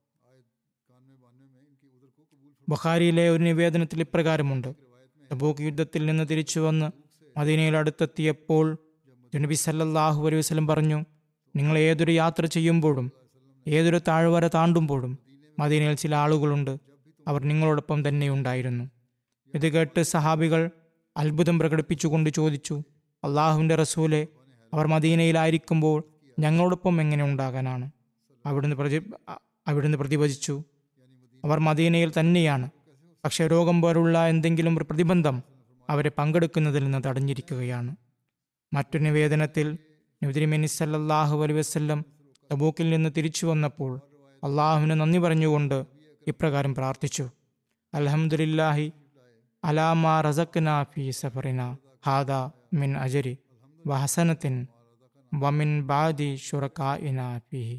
ബുഖാരിയിലെ ഒരു നിവേദനത്തിൽ ഇപ്രകാരമുണ്ട് തബൂക്ക് യുദ്ധത്തിൽ നിന്ന് തിരിച്ചു വന്ന് മദീനയിൽ അടുത്തെത്തിയപ്പോൾ നബി സല്ലല്ലാഹു അലൈഹി വസല്ലം പറഞ്ഞു നിങ്ങൾ ഏതൊരു യാത്ര ചെയ്യുമ്പോഴും ഏതൊരു താഴ്വര താണ്ടുമ്പോഴും മദീനയിൽ ചില ആളുകളുണ്ട് അവർ നിങ്ങളോടൊപ്പം തന്നെ ഉണ്ടായിരുന്നു ഇത് കേട്ട് സഹാബികൾ അത്ഭുതം പ്രകടിപ്പിച്ചുകൊണ്ട് ചോദിച്ചു അള്ളാഹുവിൻ്റെ റസൂലെ അവർ മദീനയിലായിരിക്കുമ്പോൾ ഞങ്ങളോടൊപ്പം എങ്ങനെ ഉണ്ടാകാനാണ് അവിടുന്ന് പ്രതി അ- അവിടുന്ന് പ്രതിവചിച്ചു അവർ മദീനയിൽ തന്നെയാണ് പക്ഷെ രോഗം പോലുള്ള എന്തെങ്കിലും ഒരു പ്രതിബന്ധം അവരെ പങ്കെടുക്കുന്നതിൽ നിന്ന് തടഞ്ഞിരിക്കുകയാണ് മറ്റു നിവേദനത്തിൽ നബിതിരിമിനി സല്ലല്ലാഹു അലൈഹി വസല്ലം തബൂക്കിൽ നിന്ന് തിരിച്ചു വന്നപ്പോൾ അള്ളാഹുവിന് നന്ദി പറഞ്ഞുകൊണ്ട് ഇപ്രകാരം പ്രാർത്ഥിച്ചു അൽഹംദുലില്ലാഹി അലാമ റസഖ്ന ഫി സഫറിന ഹാദ മിൻ അജരി വഹസനത്തിൻ വമിൻ ബാദി ഷുറക്കാഇന ഫീഹി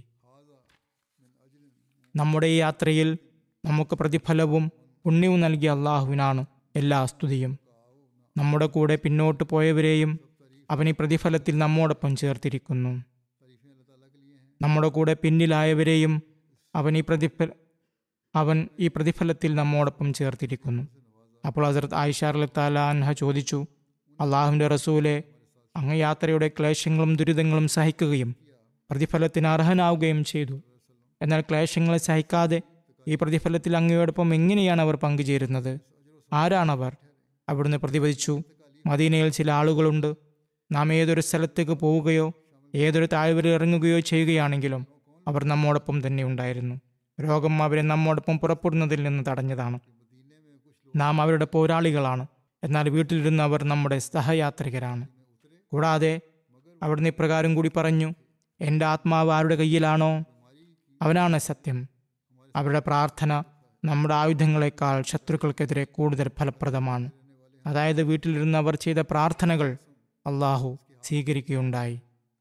നമ്മുടെ ഈ യാത്രയിൽ നമുക്ക് പ്രതിഫലവും പുണ്യവും നൽകിയ അള്ളാഹുവിനാണ് എല്ലാ സ്തുതിയും നമ്മുടെ കൂടെ പിന്നോട്ട് പോയവരെയും അവൻ ഈ പ്രതിഫലത്തിൽ നമ്മോടൊപ്പം ചേർത്തിരിക്കുന്നു നമ്മുടെ കൂടെ പിന്നിലായവരെയും അവൻ ഈ പ്രതിഫല അവൻ ഈ പ്രതിഫലത്തിൽ നമ്മോടൊപ്പം ചേർത്തിരിക്കുന്നു അപ്പോൾ ഹസരത്ത് ആയിഷാർ താലാൻഹ ചോദിച്ചു അള്ളാഹുവിൻ്റെ റസൂലെ അങ്ങ് യാത്രയുടെ ക്ലേശങ്ങളും ദുരിതങ്ങളും സഹിക്കുകയും പ്രതിഫലത്തിന് അർഹനാവുകയും ചെയ്തു എന്നാൽ ക്ലേശങ്ങളെ സഹിക്കാതെ ഈ പ്രതിഫലത്തിൽ അങ്ങയോടൊപ്പം എങ്ങനെയാണ് അവർ പങ്കുചേരുന്നത് ആരാണവർ അവിടുന്ന് പ്രതിപദിച്ചു മദീനയിൽ ചില ആളുകളുണ്ട് നാം ഏതൊരു സ്ഥലത്തേക്ക് പോവുകയോ ഏതൊരു താഴ്വരയിൽ ഇറങ്ങുകയോ ചെയ്യുകയാണെങ്കിലും അവർ നമ്മോടൊപ്പം തന്നെ ഉണ്ടായിരുന്നു രോഗം അവരെ നമ്മോടൊപ്പം പുറപ്പെടുന്നതിൽ നിന്ന് തടഞ്ഞതാണ് നാം അവരുടെ പോരാളികളാണ് എന്നാൽ വീട്ടിലിരുന്ന് അവർ നമ്മുടെ സഹയാത്രികരാണ് കൂടാതെ അവിടുന്ന് ഇപ്രകാരം കൂടി പറഞ്ഞു എൻ്റെ ആത്മാവ് ആരുടെ കയ്യിലാണോ അവനാണ് സത്യം അവരുടെ പ്രാർത്ഥന നമ്മുടെ ആയുധങ്ങളെക്കാൾ ശത്രുക്കൾക്കെതിരെ കൂടുതൽ ഫലപ്രദമാണ് അതായത് വീട്ടിലിരുന്ന് അവർ ചെയ്ത പ്രാർത്ഥനകൾ അള്ളാഹു സ്വീകരിക്കുകയുണ്ടായി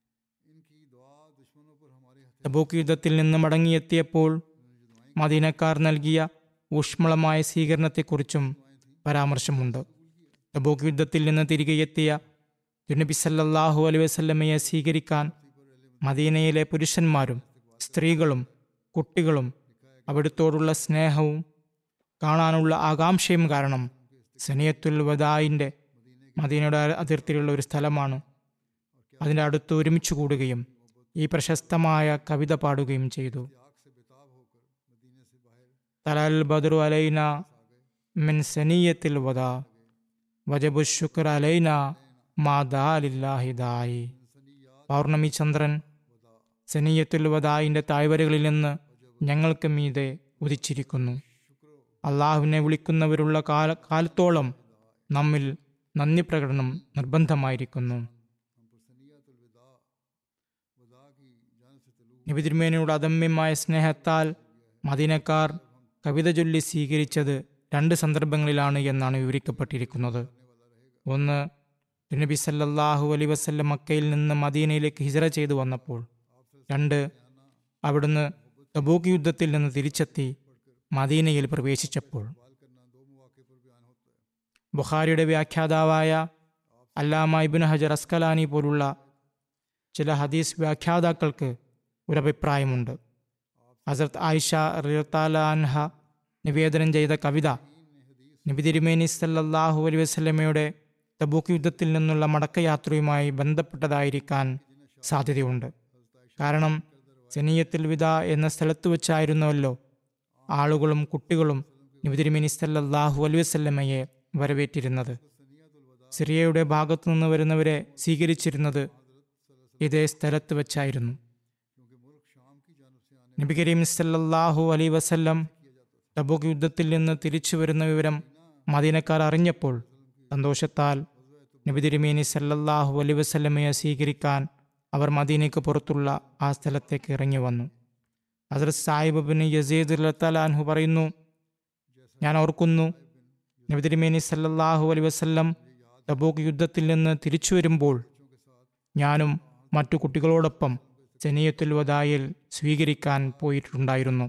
തബൂക്ക് യുദ്ധത്തിൽ നിന്ന് മടങ്ങിയെത്തിയപ്പോൾ മദീനക്കാർ നൽകിയ ഊഷ്മളമായ സ്വീകരണത്തെക്കുറിച്ചും പരാമർശമുണ്ട് തബൂക്ക് യുദ്ധത്തിൽ നിന്ന് തിരികെ എത്തിയ തുനബി സല്ലല്ലാഹു അലൈഹി വസല്ലമയെ സ്വീകരിക്കാൻ മദീനയിലെ പുരുഷന്മാരും സ്ത്രീകളും കുട്ടികളും അവിടുത്തോടുള്ള സ്നേഹവും കാണാനുള്ള ആകാംക്ഷയും കാരണം സനിയത്തുൽ വദായിൻ്റെ മദീനയുടെ അതിർത്തിയിലുള്ള ഒരു സ്ഥലമാണ് അതിൻ്റെ അടുത്ത് ഒരുമിച്ച് കൂടുകയും ഈ പ്രശസ്തമായ കവിത പാടുകയും ചെയ്തു തലൽ ബദറു അലൈന മിൻ സനിയത്തിൽ വദാ വജബു ശുക്ർ അലൈന മാ ദാലില്ലാഹിദായി പൗർണമി ചന്ദ്രൻ സനിയത്തുൽ വദായിൻ്റെ താഴ്വരകളിൽ നിന്ന് ഞങ്ങൾക്ക് മീതെ ഉദിച്ചിരിക്കുന്നു അള്ളാഹുവിനെ വിളിക്കുന്നവരുള്ള കാല കാലത്തോളം നമ്മിൽ നന്ദി പ്രകടനം നിർബന്ധമായിരിക്കുന്നു നബിതിരുമേനയുടെ അദമ്യമായ സ്നേഹത്താൽ മദീനക്കാർ കവിത ചൊല്ലി സ്വീകരിച്ചത് രണ്ട് സന്ദർഭങ്ങളിലാണ് എന്നാണ് വിവരിക്കപ്പെട്ടിരിക്കുന്നത് ഒന്ന് നബി സല്ലല്ലാഹു അലൈ വസല്ലം മക്കയിൽ നിന്ന് മദീനയിലേക്ക് ഹിജറ ചെയ്തു വന്നപ്പോൾ രണ്ട് അവിടുന്ന് തബൂക്ക് യുദ്ധത്തിൽ നിന്ന് തിരിച്ചെത്തി മദീനയിൽ പ്രവേശിച്ചപ്പോൾ ബുഖാരിയുടെ വ്യാഖ്യാതാവായ അല്ലാമ ഇബിൻ ഹജർ അസ്കലാനി പോലുള്ള ചില ഹദീസ് വ്യാഖ്യാതാക്കൾക്ക് ഒരഭിപ്രായമുണ്ട് ഹസരത്ത് ആയിഷ റിയത്താല അൻഹ നിവേദനം ചെയ്ത കവിത നബി തിരുമേനി സല്ലല്ലാഹു അലൈഹി വസല്ലമയുടെ തബൂക്ക് യുദ്ധത്തിൽ നിന്നുള്ള മടക്കയാത്രയുമായി ബന്ധപ്പെട്ടതായിരിക്കാൻ സാധ്യതയുണ്ട് കാരണം സെനിയത്തിൽ വിദ എന്ന സ്ഥലത്ത് വെച്ചായിരുന്നല്ലോ ആളുകളും കുട്ടികളും നബി തിരുമേനി സല്ലല്ലാഹു അലൈഹി വസല്ലമയെ വരവേറ്റിരുന്നത് സിറിയയുടെ ഭാഗത്തു നിന്ന് വരുന്നവരെ സ്വീകരിച്ചിരുന്നത് ഇതേ സ്ഥലത്ത് വെച്ചായിരുന്നു നബി കരീം സല്ലല്ലാഹു അലൈ വസല്ലം തബൂക്ക് യുദ്ധത്തിൽ നിന്ന് തിരിച്ചു വരുന്ന വിവരം മദീനക്കാർ അറിഞ്ഞപ്പോൾ സന്തോഷത്താൽ നബി തിരുമേനി സല്ലല്ലാഹു അലൈ വസല്ലമയെ സ്വീകരിക്കാൻ അവർ മദീനയ്ക്ക് പുറത്തുള്ള ആ സ്ഥലത്തേക്ക് ഇറങ്ങി വന്നു ഹസരത് സാഹിബ് ബിൻ യസീദ് അൻഹു പറയുന്നു ഞാൻ ഓർക്കുന്നു നബി തിരുമേനി സല്ലല്ലാഹു അലൈ വസല്ലം തബൂക്ക് യുദ്ധത്തിൽ നിന്ന് തിരിച്ചു വരുമ്പോൾ ഞാനും മറ്റു കുട്ടികളോടൊപ്പം ജനീയത്തുൽ വദായിൽ സ്വീകരിക്കാൻ പോയിട്ടുണ്ടായിരുന്നു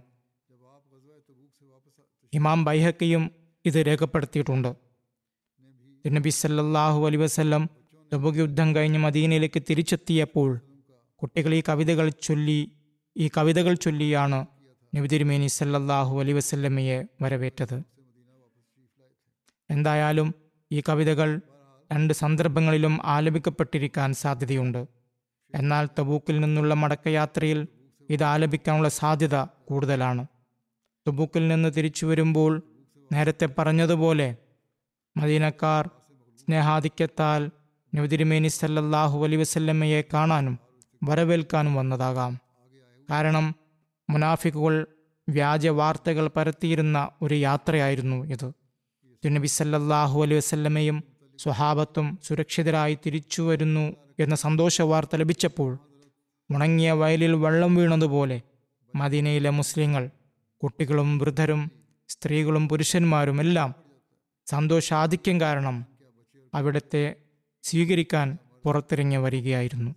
ഇമാം ബൈഹക്കയും ഇത് രേഖപ്പെടുത്തിയിട്ടുണ്ട് നബി സല്ലല്ലാഹു അലൈ വസല്ലം തബൂക്ക് യുദ്ധം കഴിഞ്ഞ് മദീനയിലേക്ക് തിരിച്ചെത്തിയപ്പോൾ കുട്ടികൾ ഈ കവിതകൾ ചൊല്ലി ഈ കവിതകൾ ചൊല്ലിയാണ് നബി തിരുമേനി സല്ലല്ലാഹു അലൈ വസല്ലമയെ വരവേറ്റത് എന്തായാലും ഈ കവിതകൾ രണ്ട് സന്ദർഭങ്ങളിലും ആലപിക്കപ്പെട്ടിരിക്കാൻ സാധ്യതയുണ്ട് എന്നാൽ തബൂക്കിൽ നിന്നുള്ള മടക്കയാത്രയിൽ ഇത് ആലപിക്കാനുള്ള സാധ്യത കൂടുതലാണ് തബൂക്കിൽ നിന്ന് തിരിച്ചു വരുമ്പോൾ നേരത്തെ പറഞ്ഞതുപോലെ മദീനക്കാർ സ്നേഹാധിക്യത്താൽ നബിതിരുമേനി സല്ലല്ലാഹു അലൈ വസല്ലമ്മയെ കാണാനും വരവേൽക്കാനും വന്നതാകാം കാരണം മുനാഫിക്കുകൾ വ്യാജ വാർത്തകൾ പരത്തിയിരുന്ന ഒരു യാത്രയായിരുന്നു ഇത് തിരുനബി സല്ലല്ലാഹു അലൈഹി വസല്ലമയും സ്വഹാബത്തും സുരക്ഷിതരായി തിരിച്ചു വരുന്നു എന്ന സന്തോഷ വാർത്ത ലഭിച്ചപ്പോൾ ഉണങ്ങിയ വയലിൽ വെള്ളം വീണതുപോലെ മദീനയിലെ മുസ്ലിങ്ങൾ കുട്ടികളും വൃദ്ധരും സ്ത്രീകളും പുരുഷന്മാരും എല്ലാം സന്തോഷാധിക്യം കാരണം അവിടത്തെ സ്വീകരിക്കാൻ പുറത്തിറങ്ങി വരികയായിരുന്നു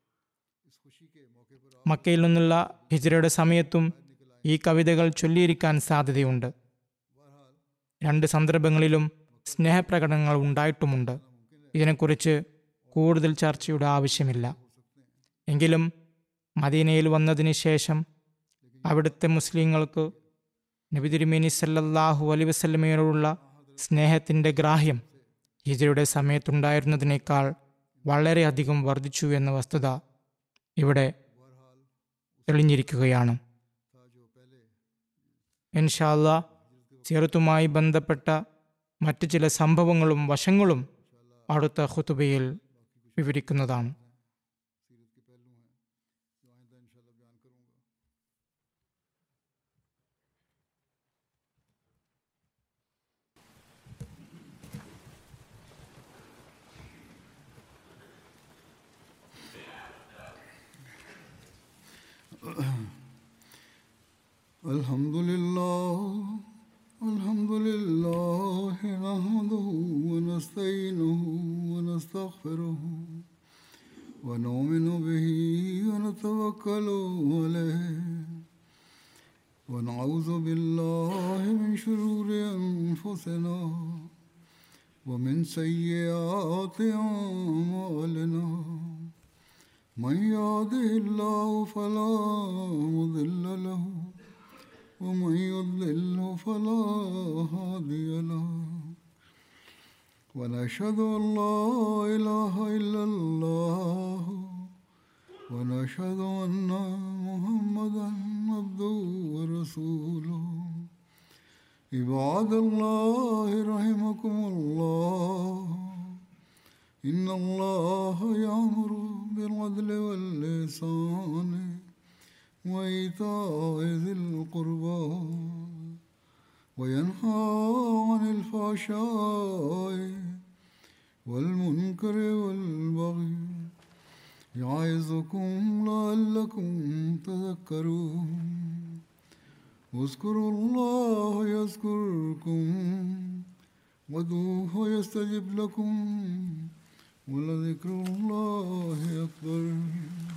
മക്കയിൽ നിന്നുള്ള ഹിജ്രയുടെ സമയത്തും ഈ കവിതകൾ ചൊല്ലിയിരിക്കാൻ സാധ്യതയുണ്ട് രണ്ട് സന്ദർഭങ്ങളിലും സ്നേഹപ്രകടനങ്ങൾ ഉണ്ടായിട്ടുമുണ്ട് ഇതിനെക്കുറിച്ച് കൂടുതൽ ചർച്ചയുടെ ആവശ്യമില്ല എങ്കിലും മദീനയിൽ വന്നതിന് ശേഷം അവിടുത്തെ മുസ്ലിങ്ങൾക്ക് നബി തിരുമേനി സല്ലല്ലാഹു അലൈ വസല്ലമയോടുള്ള സ്നേഹത്തിൻ്റെ ഗ്രാഹ്യം ഹിജറയുടെ സമയത്തുണ്ടായിരുന്നതിനേക്കാൾ വളരെയധികം വർദ്ധിച്ചു എന്ന വസ്തുത ഇവിടെ തെളിഞ്ഞിരിക്കുകയാണ് ഇൻഷാല്ല സിയറത്തുമായി ബന്ധപ്പെട്ട മറ്റ് ചില സംഭവങ്ങളും വശങ്ങളും അടുത്ത ഖുതുബയിൽ വിവരിക്കുന്നതാണ് الحمد لله الحمد لله نحمده ونستعينه ونستغفره ونؤمن به ونتوكل عليه ونعوذ بالله من شرور أنفسنا ومن سيئات أعمالنا من يهده الله فلا مضل له ومن يضلل فلا هادي له ونشهد ان لا اله الا الله ونشهد ان محمدا عبده ورسوله عباد الله رحمكم الله ان الله يامر بالعدل واللسان وإيتاء ذي القربى وينهى عن الفحشاء والمنكر والبغي يعظكم لعلكم تذكرون اذكروا الله يذكركم ودوه يستجب لكم ولذكر الله أكبر